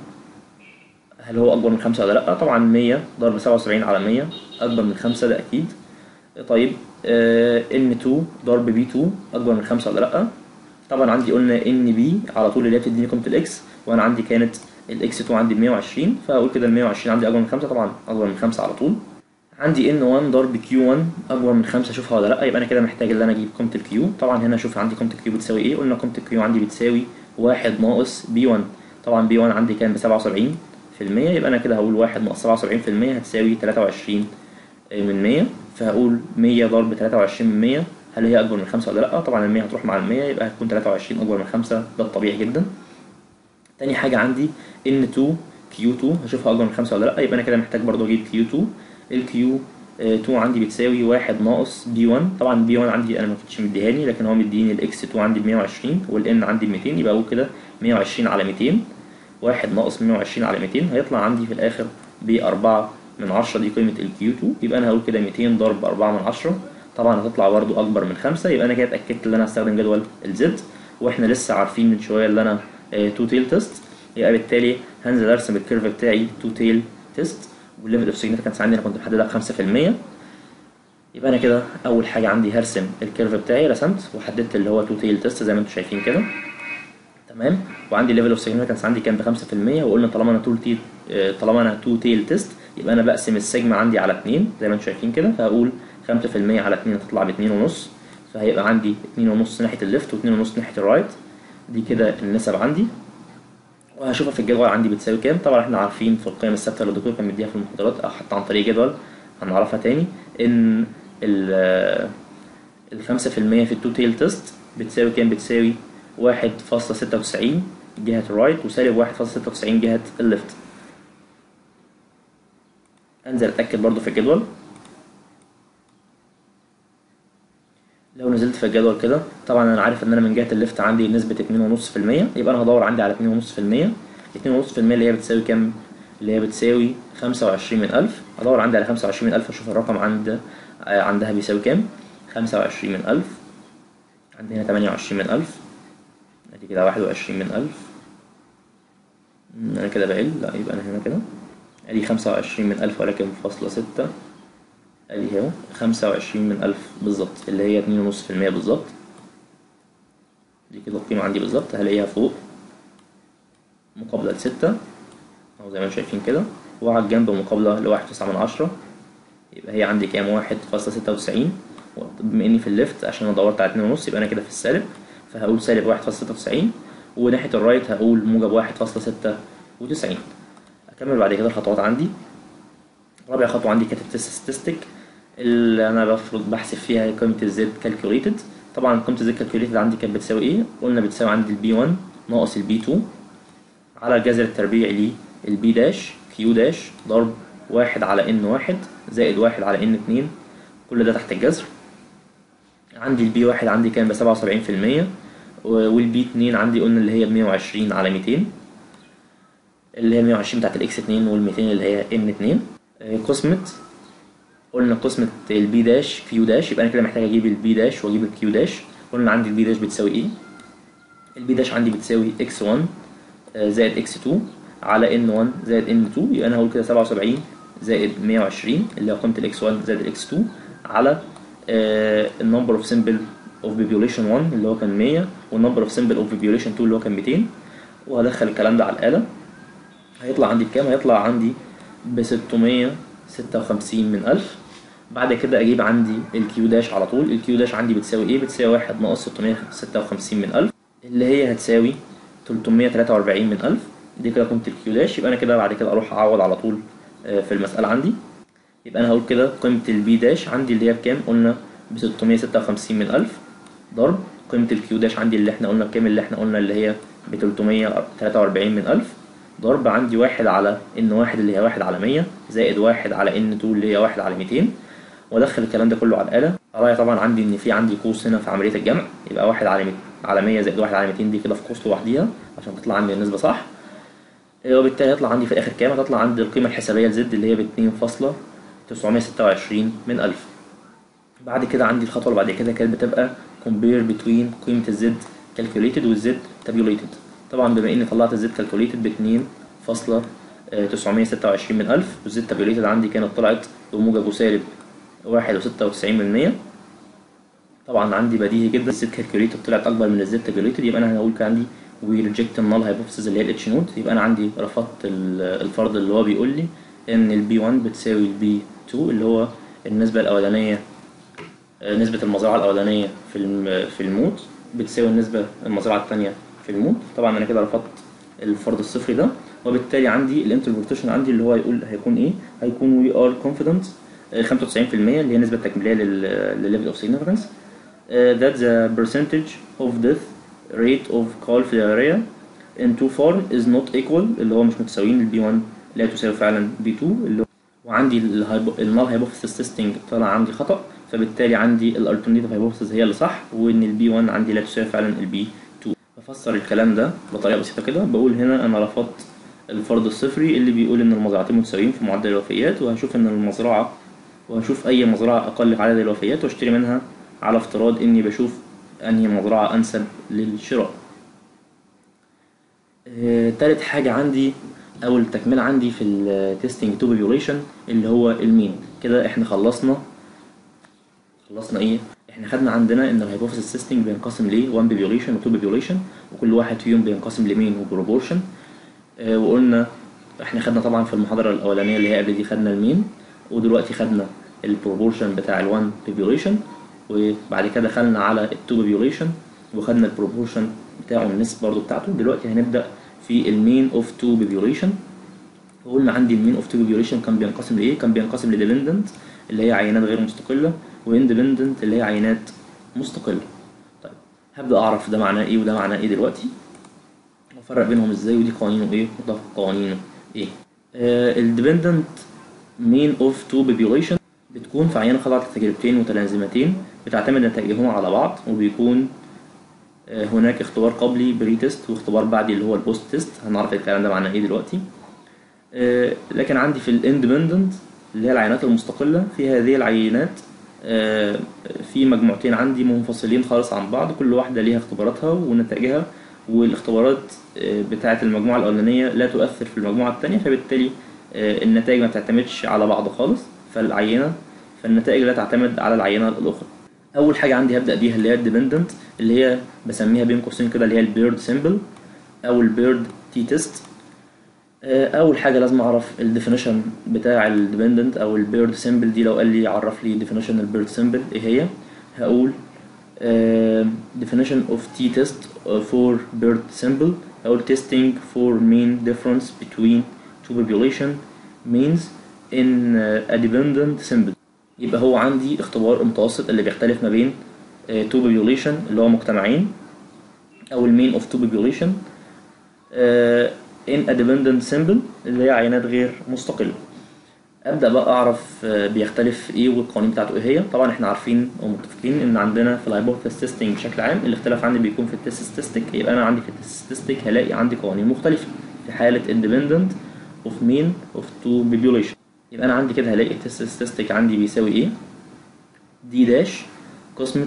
[SPEAKER 2] هل هو اكبر من 5 ولا لا طبعا 100 ضرب 77 على 100 اكبر من 5 ده اكيد طيب ان 2 ضرب بي 2 اكبر من 5 ولا لا طبعا عندي قلنا ان بي على طول اللي هي بتديني قيمه الاكس وانا عندي كانت الاكس 2 عندي ب 120 فاقول كده ال 120 عندي اكبر من 5 طبعا اكبر من 5 على طول عندي ان 1 ضرب كيو 1 اكبر من 5 اشوفها ولا لا يبقى انا كده محتاج ان انا اجيب قيمه الكيو طبعا هنا اشوف عندي قيمه الكيو بتساوي ايه قلنا قيمه الكيو عندي بتساوي 1 ناقص بي 1 طبعا بي 1 عندي كان ب 77 في المية يبقى انا كده هقول 1 ناقص 77 في المية هتساوي 23 من 100 فهقول 100 ضرب 23 من 100 هل هي اكبر من 5 ولا لا طبعا ال 100 هتروح مع ال 100 يبقى هتكون 23 اكبر من 5 ده الطبيعي جدا تاني حاجه عندي ان 2 كيو 2 هشوفها اكبر من 5 ولا لا يبقى انا كده محتاج برضو اجيب كيو 2 الكيو 2 عندي بتساوي 1 ناقص بي 1 طبعا بي 1 عندي انا ما كنتش مديهاني لكن هو مديني الاكس 2 عندي ب 120 والان عندي ب 200 يبقى اقول كده 120 على 200 1 ناقص 120 على 200 هيطلع عندي في الاخر ب 4 من 10 دي قيمه الكيو 2 يبقى انا هقول كده 200 ضرب 4 من 10 طبعا هتطلع برضو اكبر من 5 يبقى انا كده اتاكدت ان انا هستخدم جدول الزد واحنا لسه عارفين من شويه ان انا تو تيل تيست يبقى بالتالي هنزل ارسم الكيرف بتاعي تو تيل تيست والليفل اوف سيجنيفيكانس عندي انا كنت محددها ب 5% يبقى انا كده اول حاجه عندي هرسم الكيرف بتاعي رسمت وحددت اللي هو تو تيل تيست زي ما انتم شايفين كده تمام وعندي ليفل اوف سيجنيفيكانس عندي كان ب 5% وقلنا طالما انا تو تيل طالما انا تو تيل تيست يبقى انا بقسم السيجما عندي على 2 زي ما انتم شايفين كده فهقول 5% على 2 هتطلع ب 2.5 فهيبقى عندي 2.5 ناحيه الليفت و2.5 ناحيه الرايت دي كده النسب عندي وهشوفها في الجدول عندي بتساوي كام طبعا احنا عارفين في القيم الثابته اللي الدكتور كان مديها في المحاضرات او حتى عن طريق جدول هنعرفها تاني ان ال ال 5% في التو تيل تيست بتساوي كام بتساوي 1.96 جهة الرايت وسالب 1.96 جهة الليفت انزل اتأكد برضو في الجدول لو نزلت في الجدول كده طبعا انا عارف ان انا من جهة الليفت عندي نسبة 2.5% يبقى انا هدور عندي على 2.5% 2.5% اللي هي بتساوي كام اللي هي بتساوي 25 من 1000 ادور عندي على 25 من 1000 اشوف الرقم عند عندها بيساوي كام 25 من 1000 عندي هنا تمانية وعشرين من ألف ادي كده واحد وعشرين من ألف مم، انا كده بقل لا يبقى انا هنا كده ادي خمسة وعشرين من ألف ولكن فاصلة ستة ادي اهو خمسة وعشرين من ألف بالظبط اللي هي اتنين ونص في المية بالظبط دي كده القيمة عندي بالظبط هلاقيها فوق مقابلة لستة أو زي ما انتم شايفين كده وعلى الجنب مقابلة لواحد تسعة من عشرة يبقى هي عندي كام واحد فاصلة ستة وتسعين بما إني في الليفت عشان أنا دورت على اتنين ونص يبقى أنا كده في السالب فهقول سالب واحد فاصلة ستة وتسعين وناحية الرايت هقول موجب واحد فاصلة ستة وتسعين أكمل بعد كده الخطوات عندي رابع خطوة عندي كانت التست ستاتستيك اللي أنا بفرض بحسب فيها قيمة الزد كالكوليتد طبعا قيمة الزد كالكوليتد عندي كانت بتساوي إيه؟ قلنا بتساوي عندي البي 1 ناقص البي 2 على الجذر التربيعي للبي داش كيو داش ضرب واحد على ان واحد زائد واحد على ان اتنين كل ده تحت الجذر عندي البي واحد عندي كان بسبعة وسبعين في المية والبي اتنين عندي قلنا اللي هي بمية وعشرين على ميتين اللي هي مية وعشرين بتاعت الاكس اتنين والميتين اللي هي ان اتنين آه، قسمة قلنا قسمة البي داش كيو داش يبقى انا كده محتاج اجيب البي داش واجيب الكيو داش قلنا عندي البي داش بتساوي ايه البي داش عندي بتساوي اكس 1 زائد اكس 2 على ان 1 زائد ان 2 يبقى انا هقول كده 77 زائد 120 اللي هو قيمة الاكس 1 زائد الاكس 2 على النمبر اوف سمبل اوف بوبيوليشن 1 اللي هو كان 100 والنمبر اوف سمبل اوف بوبيوليشن 2 اللي هو كان 200 وهدخل الكلام ده على الآلة هيطلع عندي بكام؟ هيطلع عندي ب 656 من 1000 بعد كده اجيب عندي الكيو داش على طول الكيو داش عندي بتساوي ايه؟ بتساوي 1 ناقص 656 من 1000 اللي هي هتساوي 343 من 1000 دي كده قيمة الكيو داش يبقى انا كده بعد كده اروح اعوض على طول آه، في المسألة عندي يبقى انا هقول كده قيمة البي داش عندي اللي هي بكام؟ قلنا ب 656 من 1000 ضرب قيمة الكيو داش عندي اللي احنا قلنا بكام اللي احنا قلنا اللي هي ب 343 من 1000 ضرب عندي واحد على ان واحد اللي هي واحد على 100 زائد واحد على ان 2 اللي هي واحد على 200 وادخل الكلام ده كله على الآلة اراعي طبعا عندي ان في عندي قوس هنا في عملية الجمع يبقى واحد على 100 على 100 زائد واحد على 200 دي كده في قوس لوحديها عشان تطلع عندي النسبة صح إيه، وبالتالي هيطلع عندي في الاخر كام هتطلع عندي القيمة الحسابية لزد اللي هي ب 2.926 من 1000 بعد كده عندي الخطوة اللي بعد كده كانت بتبقى compare between قيمة الزد calculated والزد tabulated طبعا بما اني طلعت الزد calculated ب 2.926 من 1000 والزد tabulated عندي كانت طلعت بموجب وسالب واحد وستة وتسعين من مية طبعا عندي بديهي جدا الزد calculated طلعت اكبر من الزد tabulated يبقى انا هقول كان عندي we reject null hypothesis اللي هي الاتش نود يبقى انا عندي رفضت ال- الفرض اللي هو بيقول لي ان البي 1 بتساوي البي 2 اللي هو النسبة الأولانية آه، نسبة المزرعة الأولانية في الم- في الموت بتساوي النسبة المزرعة الثانية في الموت طبعا أنا كده رفضت الفرض الصفري ده وبالتالي عندي الانتربريتيشن عندي اللي هو يقول هيكون ايه هيكون we are confident آه، 95% اللي هي النسبة التكميلية لل level of significance uh, that the percentage of death rate of cow area in two form is not equal اللي هو مش متساويين البي 1 لا تساوي فعلا بي 2 اللي هو وعندي النال هايبوثيسيس تيستنج طلع عندي خطأ فبالتالي عندي الالترناتيف هايبوثيسيس هي اللي صح وان البي 1 عندي لا تساوي فعلا البي 2 بفسر الكلام ده بطريقه بسيطه كده بقول هنا انا رفضت الفرض الصفري اللي بيقول ان المزرعتين متساويين في معدل الوفيات وهشوف ان المزرعه وهشوف اي مزرعه اقل في عدد الوفيات واشتري منها على افتراض اني بشوف انهي مزرعه انسب للشراء آه، تالت حاجة عندي أو التكملة عندي في التستنج تو بوبيوليشن اللي هو المين كده احنا خلصنا خلصنا ايه؟ احنا خدنا عندنا ان الهايبوثيسيس تيستنج بينقسم ل 1 بوبيوليشن و 2 بوبيوليشن وكل واحد فيهم بينقسم لمين وبروبورشن آه وقلنا احنا خدنا طبعا في المحاضرة الأولانية اللي هي قبل دي خدنا المين ودلوقتي خدنا البروبورشن بتاع ال 1 بوبيوليشن وبعد كده دخلنا على ال 2 بوبيوليشن وخدنا البروبورشن بتاعه النسبة برضه بتاعته دلوقتي هنبدأ في المين اوف 2 بوبيوليشن وقلنا عندي المين اوف 2 بوبيوليشن كان بينقسم لايه؟ كان بينقسم لديبندنت اللي هي عينات غير مستقلة واندبندنت اللي هي عينات مستقلة. طيب هبدأ أعرف ده معناه ايه وده معناه ايه دلوقتي وأفرق بينهم ازاي ودي قوانينه ايه وده قوانينه ايه. الديبندنت مين اوف 2 بوبيوليشن بتكون في عينة خضعت لتجربتين متلازمتين بتعتمد نتائجهما على بعض وبيكون آه، هناك اختبار قبلي بري تيست واختبار بعدي اللي هو البوست تيست هنعرف الكلام ده معناه ايه دلوقتي آه، لكن عندي في الاندبندنت اللي هي العينات المستقلة في هذه العينات آه، في مجموعتين عندي منفصلين خالص عن بعض كل واحدة ليها اختباراتها ونتائجها والاختبارات آه، بتاعة المجموعة الأولانية لا تؤثر في المجموعة التانية فبالتالي آه، النتائج ما بتعتمدش على بعض خالص فالعينة فالنتائج لا تعتمد على العينة الأخرى أول حاجة عندي هبدأ بيها اللي هي الديبندنت اللي هي بسميها بين قوسين كده اللي هي البيرد سيمبل أو البيرد تي تيست اول حاجه لازم اعرف الديفينيشن بتاع الديبندنت او البيرد سيمبل دي لو قال لي عرف لي ديفينيشن البيرد سيمبل ايه هي هقول uh, definition of t test for bird symbol هقول testing for mean difference between two population means in uh, a dependent symbol يبقى هو عندي اختبار متوسط اللي بيختلف ما بين uh, two population اللي هو مجتمعين او المين of two population uh, in a dependent symbol اللي هي عينات غير مستقلة ابدا بقى اعرف آه، بيختلف في ايه والقوانين بتاعته ايه هي طبعا احنا عارفين ومتفقين ان عندنا في الهايبوثيس تيستنج بشكل عام الاختلاف عندي بيكون في التست ستاتستيك يبقى انا عندي في التست ستاتستيك هلاقي عندي قوانين مختلفه في حاله independent of mean of two population يبقى انا عندي كده هلاقي التست ستاتستيك عندي بيساوي ايه دي داش قسمة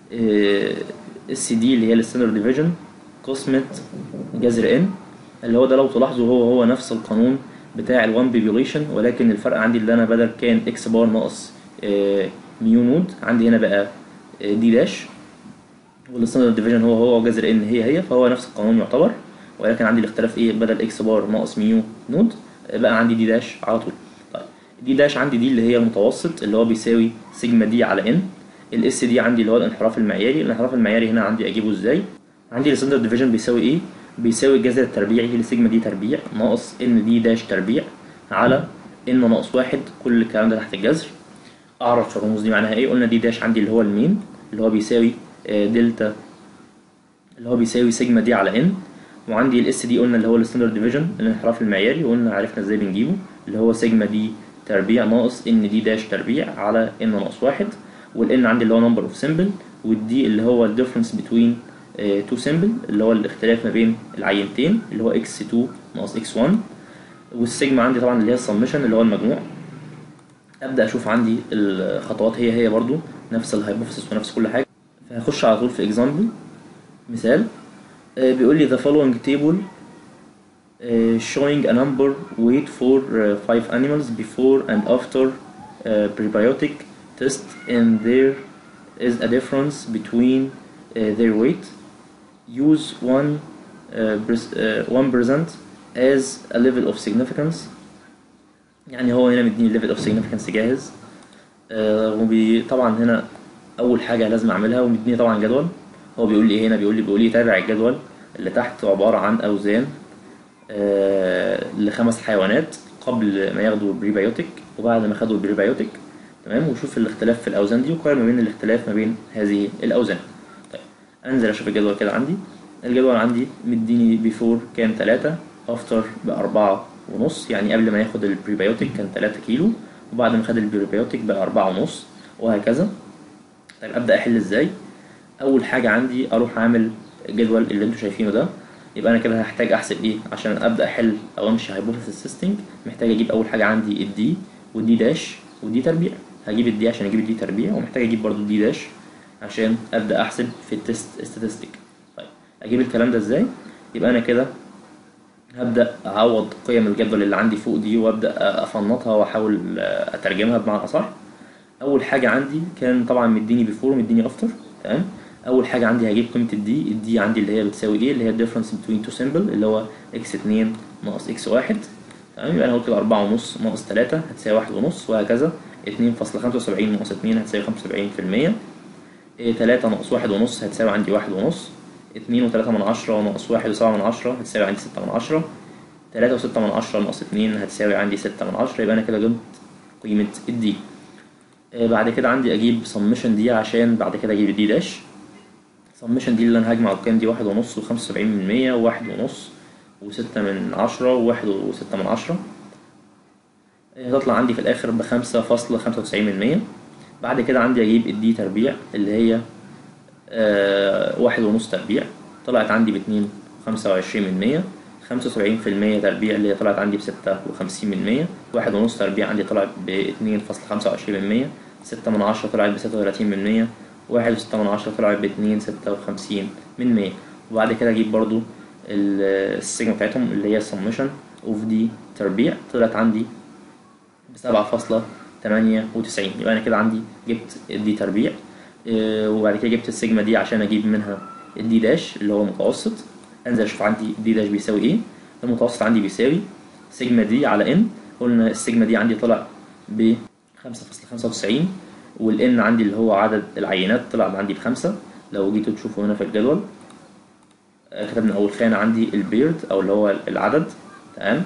[SPEAKER 2] اس دي اللي هي الستاندرد ديفيجن قسمة جذر ان اللي هو ده لو تلاحظوا هو هو نفس القانون بتاع ال 1 بيبيوليشن ولكن الفرق عندي اللي انا بدل كان اكس بار ناقص آه، ميو نود عندي هنا بقى آه، دي داش والستاندرد ديفيجن هو هو وجذر ان هي هي فهو نفس القانون يعتبر ولكن عندي الاختلاف ايه بدل اكس بار ناقص ميو نود آه، بقى عندي دي داش على طول طيب دي داش عندي دي اللي هي المتوسط اللي هو بيساوي سيجما دي على ان الاس دي عندي اللي هو الانحراف المعياري الانحراف المعياري هنا عندي اجيبه ازاي عندي الستاندرد ديفيجن بيساوي ايه بيساوي الجذر التربيعي لسيجما دي تربيع ناقص ان دي داش تربيع على ان ناقص واحد كل الكلام ده تحت الجذر اعرف الرموز دي معناها ايه قلنا دي داش عندي اللي هو المين اللي هو بيساوي آه، دلتا اللي هو بيساوي سيجما دي على ان وعندي الاس دي قلنا اللي هو الستاندرد ديفيجن الانحراف المعياري وقلنا عرفنا ازاي بنجيبه اللي هو سيجما دي تربيع ناقص ان دي داش تربيع على ان ناقص واحد والان عندي اللي هو نمبر اوف سيمبل والدي اللي هو الديفرنس بتوين تو سيمبل اللي هو الاختلاف ما بين العينتين اللي هو اكس 2 ناقص اكس 1 والسيجما عندي طبعا اللي هي السمشن اللي هو المجموع ابدا اشوف عندي الخطوات هي هي برضو نفس الهايبوثيسيس ونفس كل حاجه فهخش على طول في اكزامبل مثال آه، بيقول لي the following table uh, showing a number weight for uh, five animals before and after uh, prebiotic test and there is a difference between uh, their weight use one uh, pres- uh, one percent as a level of significance يعني هو هنا مديني level of significance جاهز آه، وبي طبعا هنا اول حاجه لازم اعملها ومديني طبعا جدول هو بيقول لي ايه هنا بيقول لي بيقول لي تابع الجدول اللي تحت عباره عن اوزان آه، لخمس حيوانات قبل ما ياخدوا البريبيوتيك وبعد ما خدوا البريبيوتيك تمام وشوف الاختلاف في الاوزان دي وقارن ما بين الاختلاف ما بين هذه الاوزان طيب انزل اشوف الجدول كده عندي الجدول عندي مديني بيفور كان 3 افتر بأربعة ونص يعني قبل ما ياخد البريبيوتيك كان 3 كيلو وبعد ما خد البريبيوتيك بقى أربعة ونص وهكذا طيب ابدا احل ازاي اول حاجه عندي اروح اعمل الجدول اللي انتوا شايفينه ده يبقى انا كده هحتاج احسب ايه عشان ابدا احل او امشي هايبوثيسيس تيستنج محتاج اجيب اول حاجه عندي الدي والدي داش والدي تربيع هجيب الدي عشان اجيب الدي تربيع ومحتاج اجيب برضو الدي داش عشان ابدا احسب في التست ستاتستيك طيب اجيب الكلام ده ازاي يبقى انا كده هبدا اعوض قيم الجدول اللي عندي فوق دي وابدا افنطها واحاول اترجمها بمعنى اصح اول حاجه عندي كان طبعا مديني بيفور ومديني افتر تمام اول حاجه عندي هجيب قيمه الدي الدي عندي اللي هي بتساوي ايه اللي هي الديفرنس بين تو سيمبل اللي هو اكس 2 ناقص اكس 1 تمام يبقى انا قلت كده 4 ونص ناقص 3 هتساوي 1 ونص وهكذا 2.75 ناقص 2 هتساوي 75% إيه 3 ناقص 1 ونص هتساوي عندي 1 ونص 2 و3 من 10 ناقص 1 و7 من 10 هتساوي عندي 6 من 10 3 و6 من 10 ناقص 2 هتساوي عندي 6 من 10 يبقى انا كده جبت قيمة الدي آه، بعد كده عندي اجيب سمشن دي عشان بعد كده اجيب الدي داش سمشن دي اللي انا هجمع القيم دي واحد ونص وخمسة وسبعين من مية وواحد ونص وستة من عشرة وواحد وستة من عشرة آه، هتطلع عندي في الآخر بخمسة فاصلة خمسة وتسعين من مية بعد كده عندي أجيب الدي تربيع اللي هي آه، واحد ونص تربيع طلعت عندي باتنين خمسة وعشرين من مية خمسة وسبعين في المية تربيع اللي هي طلعت عندي بستة وخمسين من مية واحد ونص تربيع عندي طلعت باتنين فاصلة خمسة وعشرين من مية ستة من عشرة طلعت بستة وتلاتين من مية واحد وستة من عشرة طلعت باتنين ستة وخمسين من مية وبعد كده أجيب برضو ال- السيجما بتاعتهم اللي هي السمشن اوف دي تربيع طلعت عندي بسبعة فاصلة تمانية وتسعين يبقى أنا كده عندي جبت الدي تربيع آه، وبعد كده جبت السيجما دي عشان أجيب منها الدي داش اللي هو متوسط أنزل أشوف عندي الدي داش بيساوي إيه المتوسط عندي بيساوي سيجما دي على إن قلنا السيجما دي عندي طلع ب 5.95 والإن عندي اللي هو عدد العينات طلع عندي بخمسة لو جيتوا تشوفوا هنا في الجدول آه، كتبنا أول خانة عندي البيرد أو اللي هو العدد تمام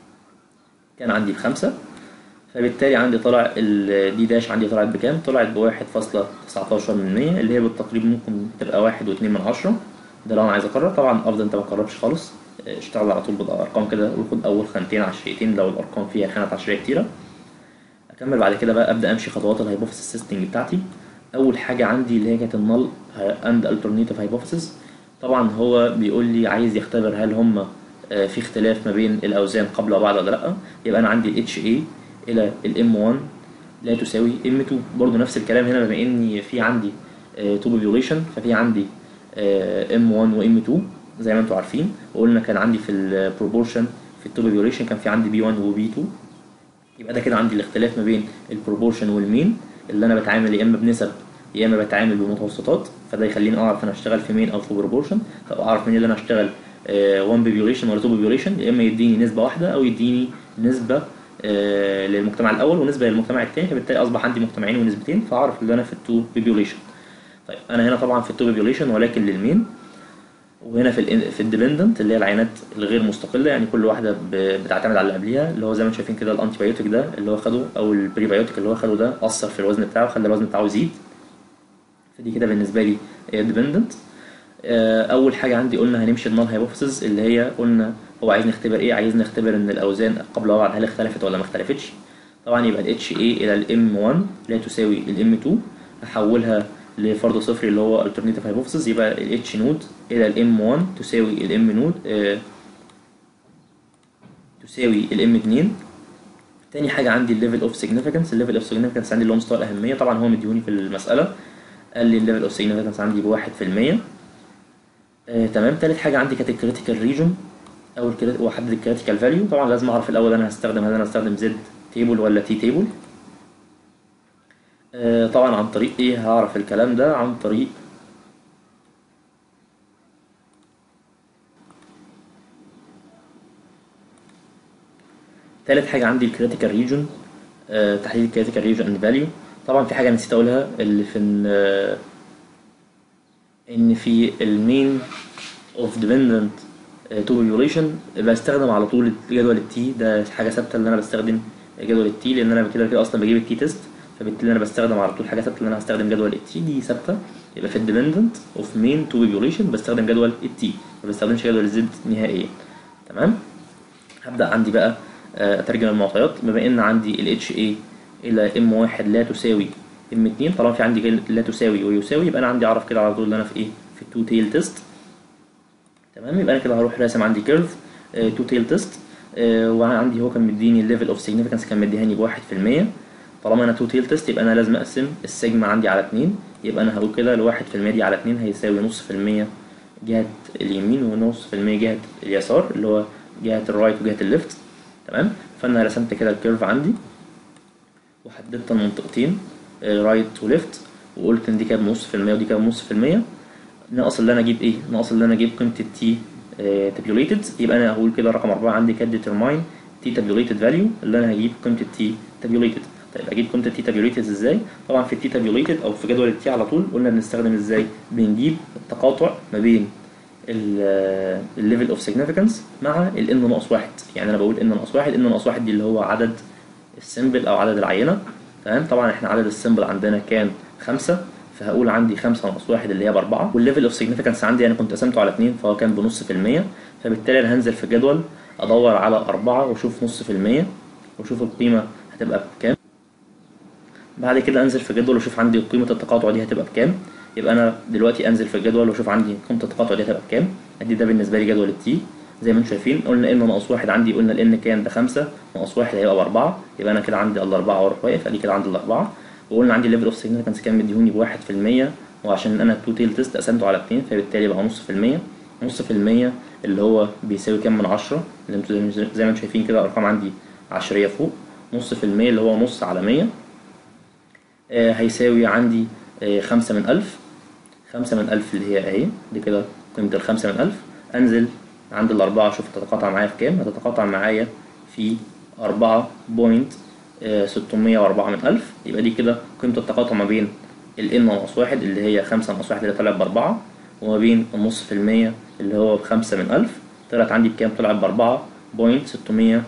[SPEAKER 2] كان عندي بخمسة فبالتالي عندي طلع الدي داش عندي طلعت بكام؟ طلعت بواحد فاصلة تسعتاشر من مية اللي هي بالتقريب ممكن تبقى واحد واتنين من عشرة ده لو أنا عايز أقرر طبعا أفضل أنت متقربش خالص اه، اشتغل على طول بالأرقام كده وخد أول خانتين عشريتين لو الأرقام فيها خانات عشرية كتيرة أكمل بعد كده بقى أبدأ أمشي خطوات الهايبوثيسيس تيستنج بتاعتي أول حاجة عندي اللي هي كانت النل أند ألترنيتيف هايبوثيسيس طبعا هو بيقول لي عايز يختبر هل هم آه، في اختلاف ما بين الأوزان قبل وبعد ولا لأ يبقى أنا عندي ال HA إلى ال M1 لا تساوي M2 برضو نفس الكلام هنا بما إني في عندي آه، two population ففي عندي آه، M1 و M2 زي ما انتوا عارفين وقلنا كان عندي في البروبورشن في التو population كان في عندي B1 و B2 يبقى ده كده عندي الاختلاف ما بين البروبورشن والمين اللي انا بتعامل يا اما بنسب يا اما بتعامل بمتوسطات فده يخليني اعرف انا اشتغل في مين او في بروبورشن فاعرف منين اللي انا اشتغل 1 بيبيوليشن ولا 2 بيبيوليشن يا اما يديني نسبه واحده او يديني نسبه آه، للمجتمع الاول ونسبه للمجتمع الثاني فبالتالي اصبح عندي مجتمعين ونسبتين فاعرف ان انا في التو بيبيوليشن طيب انا هنا طبعا في التو بيبيوليشن ولكن للمين وهنا في ال في الديبندنت اللي هي العينات الغير مستقله يعني كل واحده ب- بتعتمد على اللي قبليها اللي هو زي ما انتم شايفين كده الانتي بايوتيك ده اللي هو خده او البريبايوتيك اللي هو خده ده اثر في الوزن بتاعه خلى الوزن بتاعه يزيد فدي كده بالنسبه لي ديبندنت اول حاجه عندي قلنا هنمشي النال هايبوثيسز اللي هي قلنا هو عايز نختبر ايه عايز نختبر ان الاوزان قبل وبعد هل اختلفت ولا ما اختلفتش طبعا يبقى ال HA الى ال M1 لا تساوي ال M2 احولها لفرض صفري اللي هو alternative hypothesis يبقى ال H نود الى ال M1 تساوي ال M نود آه، تساوي ال M2 تاني حاجة عندي الليفل اوف significance الليفل اوف significance عندي اللي هو مستوى الأهمية طبعا هو مديوني في المسألة قال لي الليفل اوف significance عندي بواحد في المية آه، تمام تالت حاجة عندي كانت الكريتيكال ريجون أو الكريت- وأحدد الكريتيكال فاليو طبعا لازم أعرف الأول أنا هستخدم هل أنا هستخدم زد تيبل ولا تي تيبل آه، طبعا عن طريق ايه هعرف الكلام ده عن طريق تالت حاجة عندي الكريتيكال ريجون تحديد الكريتيكال ريجون اند فاليو طبعا في حاجة نسيت اقولها اللي في ان آه، ان في المين اوف ديبندنت تو بوبيوليشن بستخدم على طول جدول التي ده حاجة ثابتة اللي انا بستخدم جدول التي لان انا كده كده اصلا بجيب التي تيست فبالتالي انا بستخدم على طول حاجه ثابته ان انا هستخدم جدول التي دي ثابته يبقى في الديبندنت اوف مين تو بيبيوليشن بستخدم جدول التي ما بستخدمش جدول الزد نهائيا تمام هبدا عندي بقى آه، اترجم المعطيات بما ان عندي ال اتش اي الى ام واحد لا تساوي ام 2 طالما في عندي كل- لا تساوي ويساوي يبقى انا عندي اعرف كده على طول ان انا في ايه في التو تيل تيست تمام يبقى انا كده هروح راسم عندي كيرف تو تيل تيست وانا عندي هو كان مديني الليفل اوف سيجنيفيكانس كان مديهاني بواحد في المية طالما انا تو تيل تيست يبقى انا لازم اقسم السيجما عندي على اتنين يبقى انا هقول كده الواحد في المية دي على اتنين هيساوي نص في المية جهة اليمين ونص في المية جهة اليسار اللي هو جهة الرايت وجهة الليفت تمام فانا رسمت كده الكيرف عندي وحددت المنطقتين رايت وليفت وقلت ان دي كده بنص في المية ودي كده بنص في المية ناقص اللي انا اجيب ايه ناقص اللي انا اجيب قيمه التي تابيوليتد يبقى انا هقول كده رقم أربعة عندي كانت ديترماين تي تابيوليتد فاليو اللي انا هجيب قيمه التي تابيوليتد طيب اجيب قيمه التي تابيوليتد ازاي طبعا في التي تابيوليتد او في جدول التي على طول قلنا بنستخدم ازاي بنجيب التقاطع ما بين الليفل اوف سيجنيفيكانس مع الان ناقص واحد يعني انا بقول ان ناقص واحد ان ناقص واحد دي اللي هو عدد السمبل او عدد العينه تمام طبعا احنا عدد السمبل عندنا كان خمسة فهقول عندي خمسة ناقص واحد اللي هي بأربعة والليفل اوف سيجنيفيكانس عندي أنا كنت قسمته على اتنين فهو كان بنص في المية فبالتالي أنا هنزل في الجدول أدور على أربعة وأشوف نص في المية وأشوف القيمة هتبقى بكام بعد كده أنزل في الجدول وأشوف عندي قيمة التقاطع دي هتبقى بكام يبقى أنا دلوقتي أنزل في الجدول وأشوف عندي قيمة التقاطع دي هتبقى بكام أدي ده بالنسبة لي جدول التي زي ما انتم شايفين قلنا ان ناقص واحد عندي قلنا الان كان بخمسة ناقص واحد هيبقى بأربعة يبقى أنا كده عندي الأربعة وأروح واقف أدي كده عندي الأربعة وقلنا عندي الليفل اوف سيجنيفيكانس كان مديهوني بواحد في المية وعشان انا التو تيل تيست قسمته على اتنين فبالتالي بقى نص في المية نص في المية اللي هو بيساوي كام من عشرة اللي انتوا زي- زي ما انتوا شايفين كده ارقام عندي عشرية فوق نص في المية اللي هو نص على مية آه، هيساوي عندي آه، خمسة من ألف خمسة من ألف اللي هي أهي دي كده قيمة الخمسة من ألف أنزل عند الأربعة أشوف تتقاطع معايا في كام هتتقاطع معايا في أربعة بوينت ستمية وأربعة من ألف يبقى دي كده قيمة التقاطع ما بين ال n ناقص واحد اللي هي خمسة ناقص واحد اللي طلعت بأربعة وما بين النص في المية اللي هو بخمسة من ألف طلعت عندي بكام طلعت بأربعة بوينت ستمية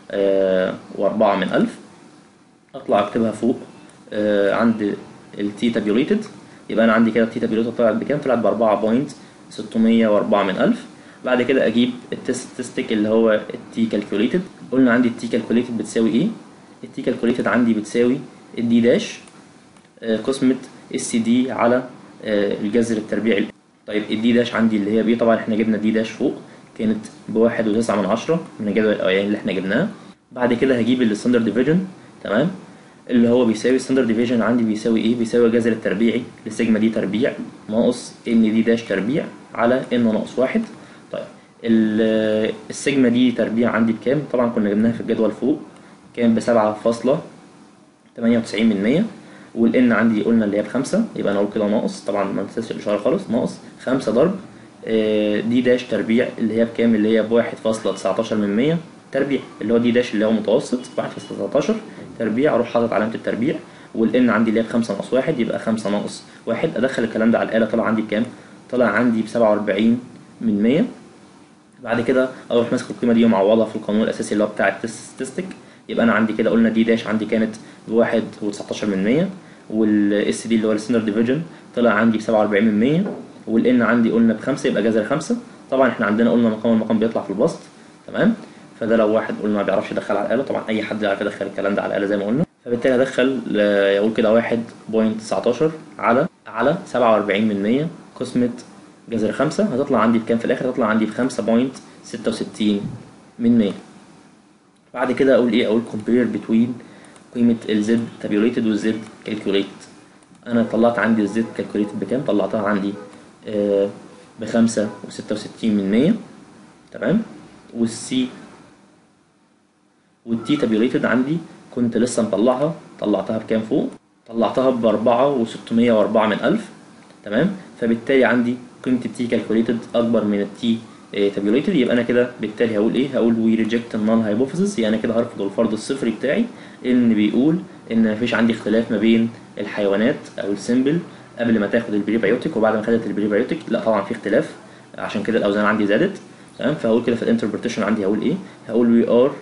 [SPEAKER 2] وأربعة من ألف اطلع اكتبها فوق آه عند التي تابيوليتد يبقى انا عندي كده التي تابيوليتد طلعت بكام طلعت ب 4.604 من ألف بعد كده اجيب التستيك اللي هو التي كالكوليتد قلنا عندي التي كالكوليتد بتساوي ايه التي كالكوليتد عندي بتساوي الدي داش آه، قسمة اس دي على آه، الجذر التربيعي طيب الدي داش عندي اللي هي بي طبعا احنا جبنا دي داش فوق كانت بواحد وتسعة من عشرة من الجدول الأولاني اللي احنا جبناه بعد كده هجيب الستاندرد ديفيجن تمام اللي هو بيساوي الستاندرد ديفيجن عندي بيساوي ايه بيساوي الجذر التربيعي لسيجما دي تربيع ناقص ان دي داش تربيع على ان ناقص واحد طيب ال- السيجما دي تربيع عندي بكام طبعا كنا جبناها في الجدول فوق كان بسبعة فاصلة تمانية وتسعين من مية والان عندي قلنا اللي هي بخمسة يبقى انا اقول كده ناقص طبعا ما ننساش الاشاره خالص ناقص خمسة ضرب آه، دي داش تربيع اللي هي بكام اللي هي بواحد فاصلة تسعتاشر من مية تربيع اللي هو دي داش اللي هو متوسط واحد فاصلة تسعتاشر تربيع اروح حاطط علامة التربيع والان عندي اللي هي بخمسة ناقص واحد يبقى خمسة ناقص واحد ادخل الكلام ده على الآلة طلع عندي بكام؟ طلع عندي بسبعة وأربعين من مية بعد كده اروح ماسك القيمه دي ومعوضها في القانون الاساسي اللي هو بتاع الستاتستيك يبقى انا عندي كده قلنا دي داش عندي كانت بواحد و19 من 100 والاس دي اللي هو الستاندرد ديفيجن طلع عندي ب 47 من 100 والان عندي قلنا بخمسه يبقى جذر خمسه طبعا احنا عندنا قلنا مقام المقام بيطلع في البسط تمام فده لو واحد قلنا ما بيعرفش يدخل على الاله طبعا اي حد يعرف يدخل الكلام ده على الاله زي ما قلنا فبالتالي هدخل آه، يقول كده 1.19 على على 47 من 100 قسمة جذر خمسة هتطلع عندي بكام في الآخر هتطلع عندي بخمسة بوينت ستة وستين من مية بعد كده أقول إيه أقول compare between قيمة ال Z tabulated وال Z calculated أنا طلعت عندي ال Z calculated بكام طلعتها عندي آه بخمسة وستة وستين من مية تمام والسي والتي تابيوليتد عندي كنت لسه مطلعها طلعتها بكام فوق طلعتها بأربعة وستمية وأربعة من ألف تمام فبالتالي عندي قيمة التي كالكوليتد أكبر من التي تابيوليتد يبقى أنا كده بالتالي هقول إيه هقول وي ريجكت النال هايبوثيسيس يعني أنا كده هرفض الفرض الصفري بتاعي إن بيقول إن مفيش عندي اختلاف ما بين الحيوانات أو السيمبل قبل ما تاخد البريبيوتيك وبعد ما خدت البريبيوتيك لا طبعا في اختلاف عشان كده الأوزان عندي زادت تمام فهقول كده في الانتربريتيشن عندي هقول إيه هقول وي ار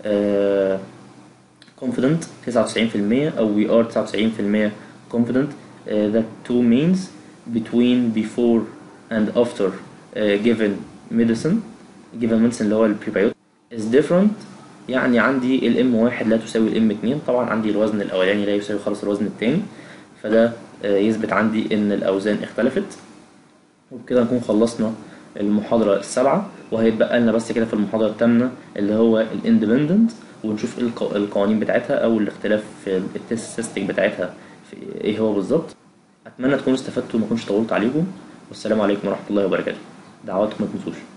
[SPEAKER 2] confident 99% أو we are 99% confident uh, that two means between before and after uh, given medicine given medicine اللي هو البريبيوتيك is different يعني عندي الام واحد لا تساوي الام اتنين طبعا عندي الوزن الاولاني لا يساوي خالص الوزن التاني فده آه، يثبت عندي ان الاوزان اختلفت وبكده نكون خلصنا المحاضرة السابعة وهيتبقى لنا بس كده في المحاضرة الثامنة اللي هو الاندبندنت ونشوف ايه الق- القوانين بتاعتها او الاختلاف في التستيك بتاعتها في ايه هو بالظبط اتمنى تكونوا استفدتوا وما كنتش طولت عليكم والسلام عليكم ورحمة الله وبركاته دعواتكم ما تنسوش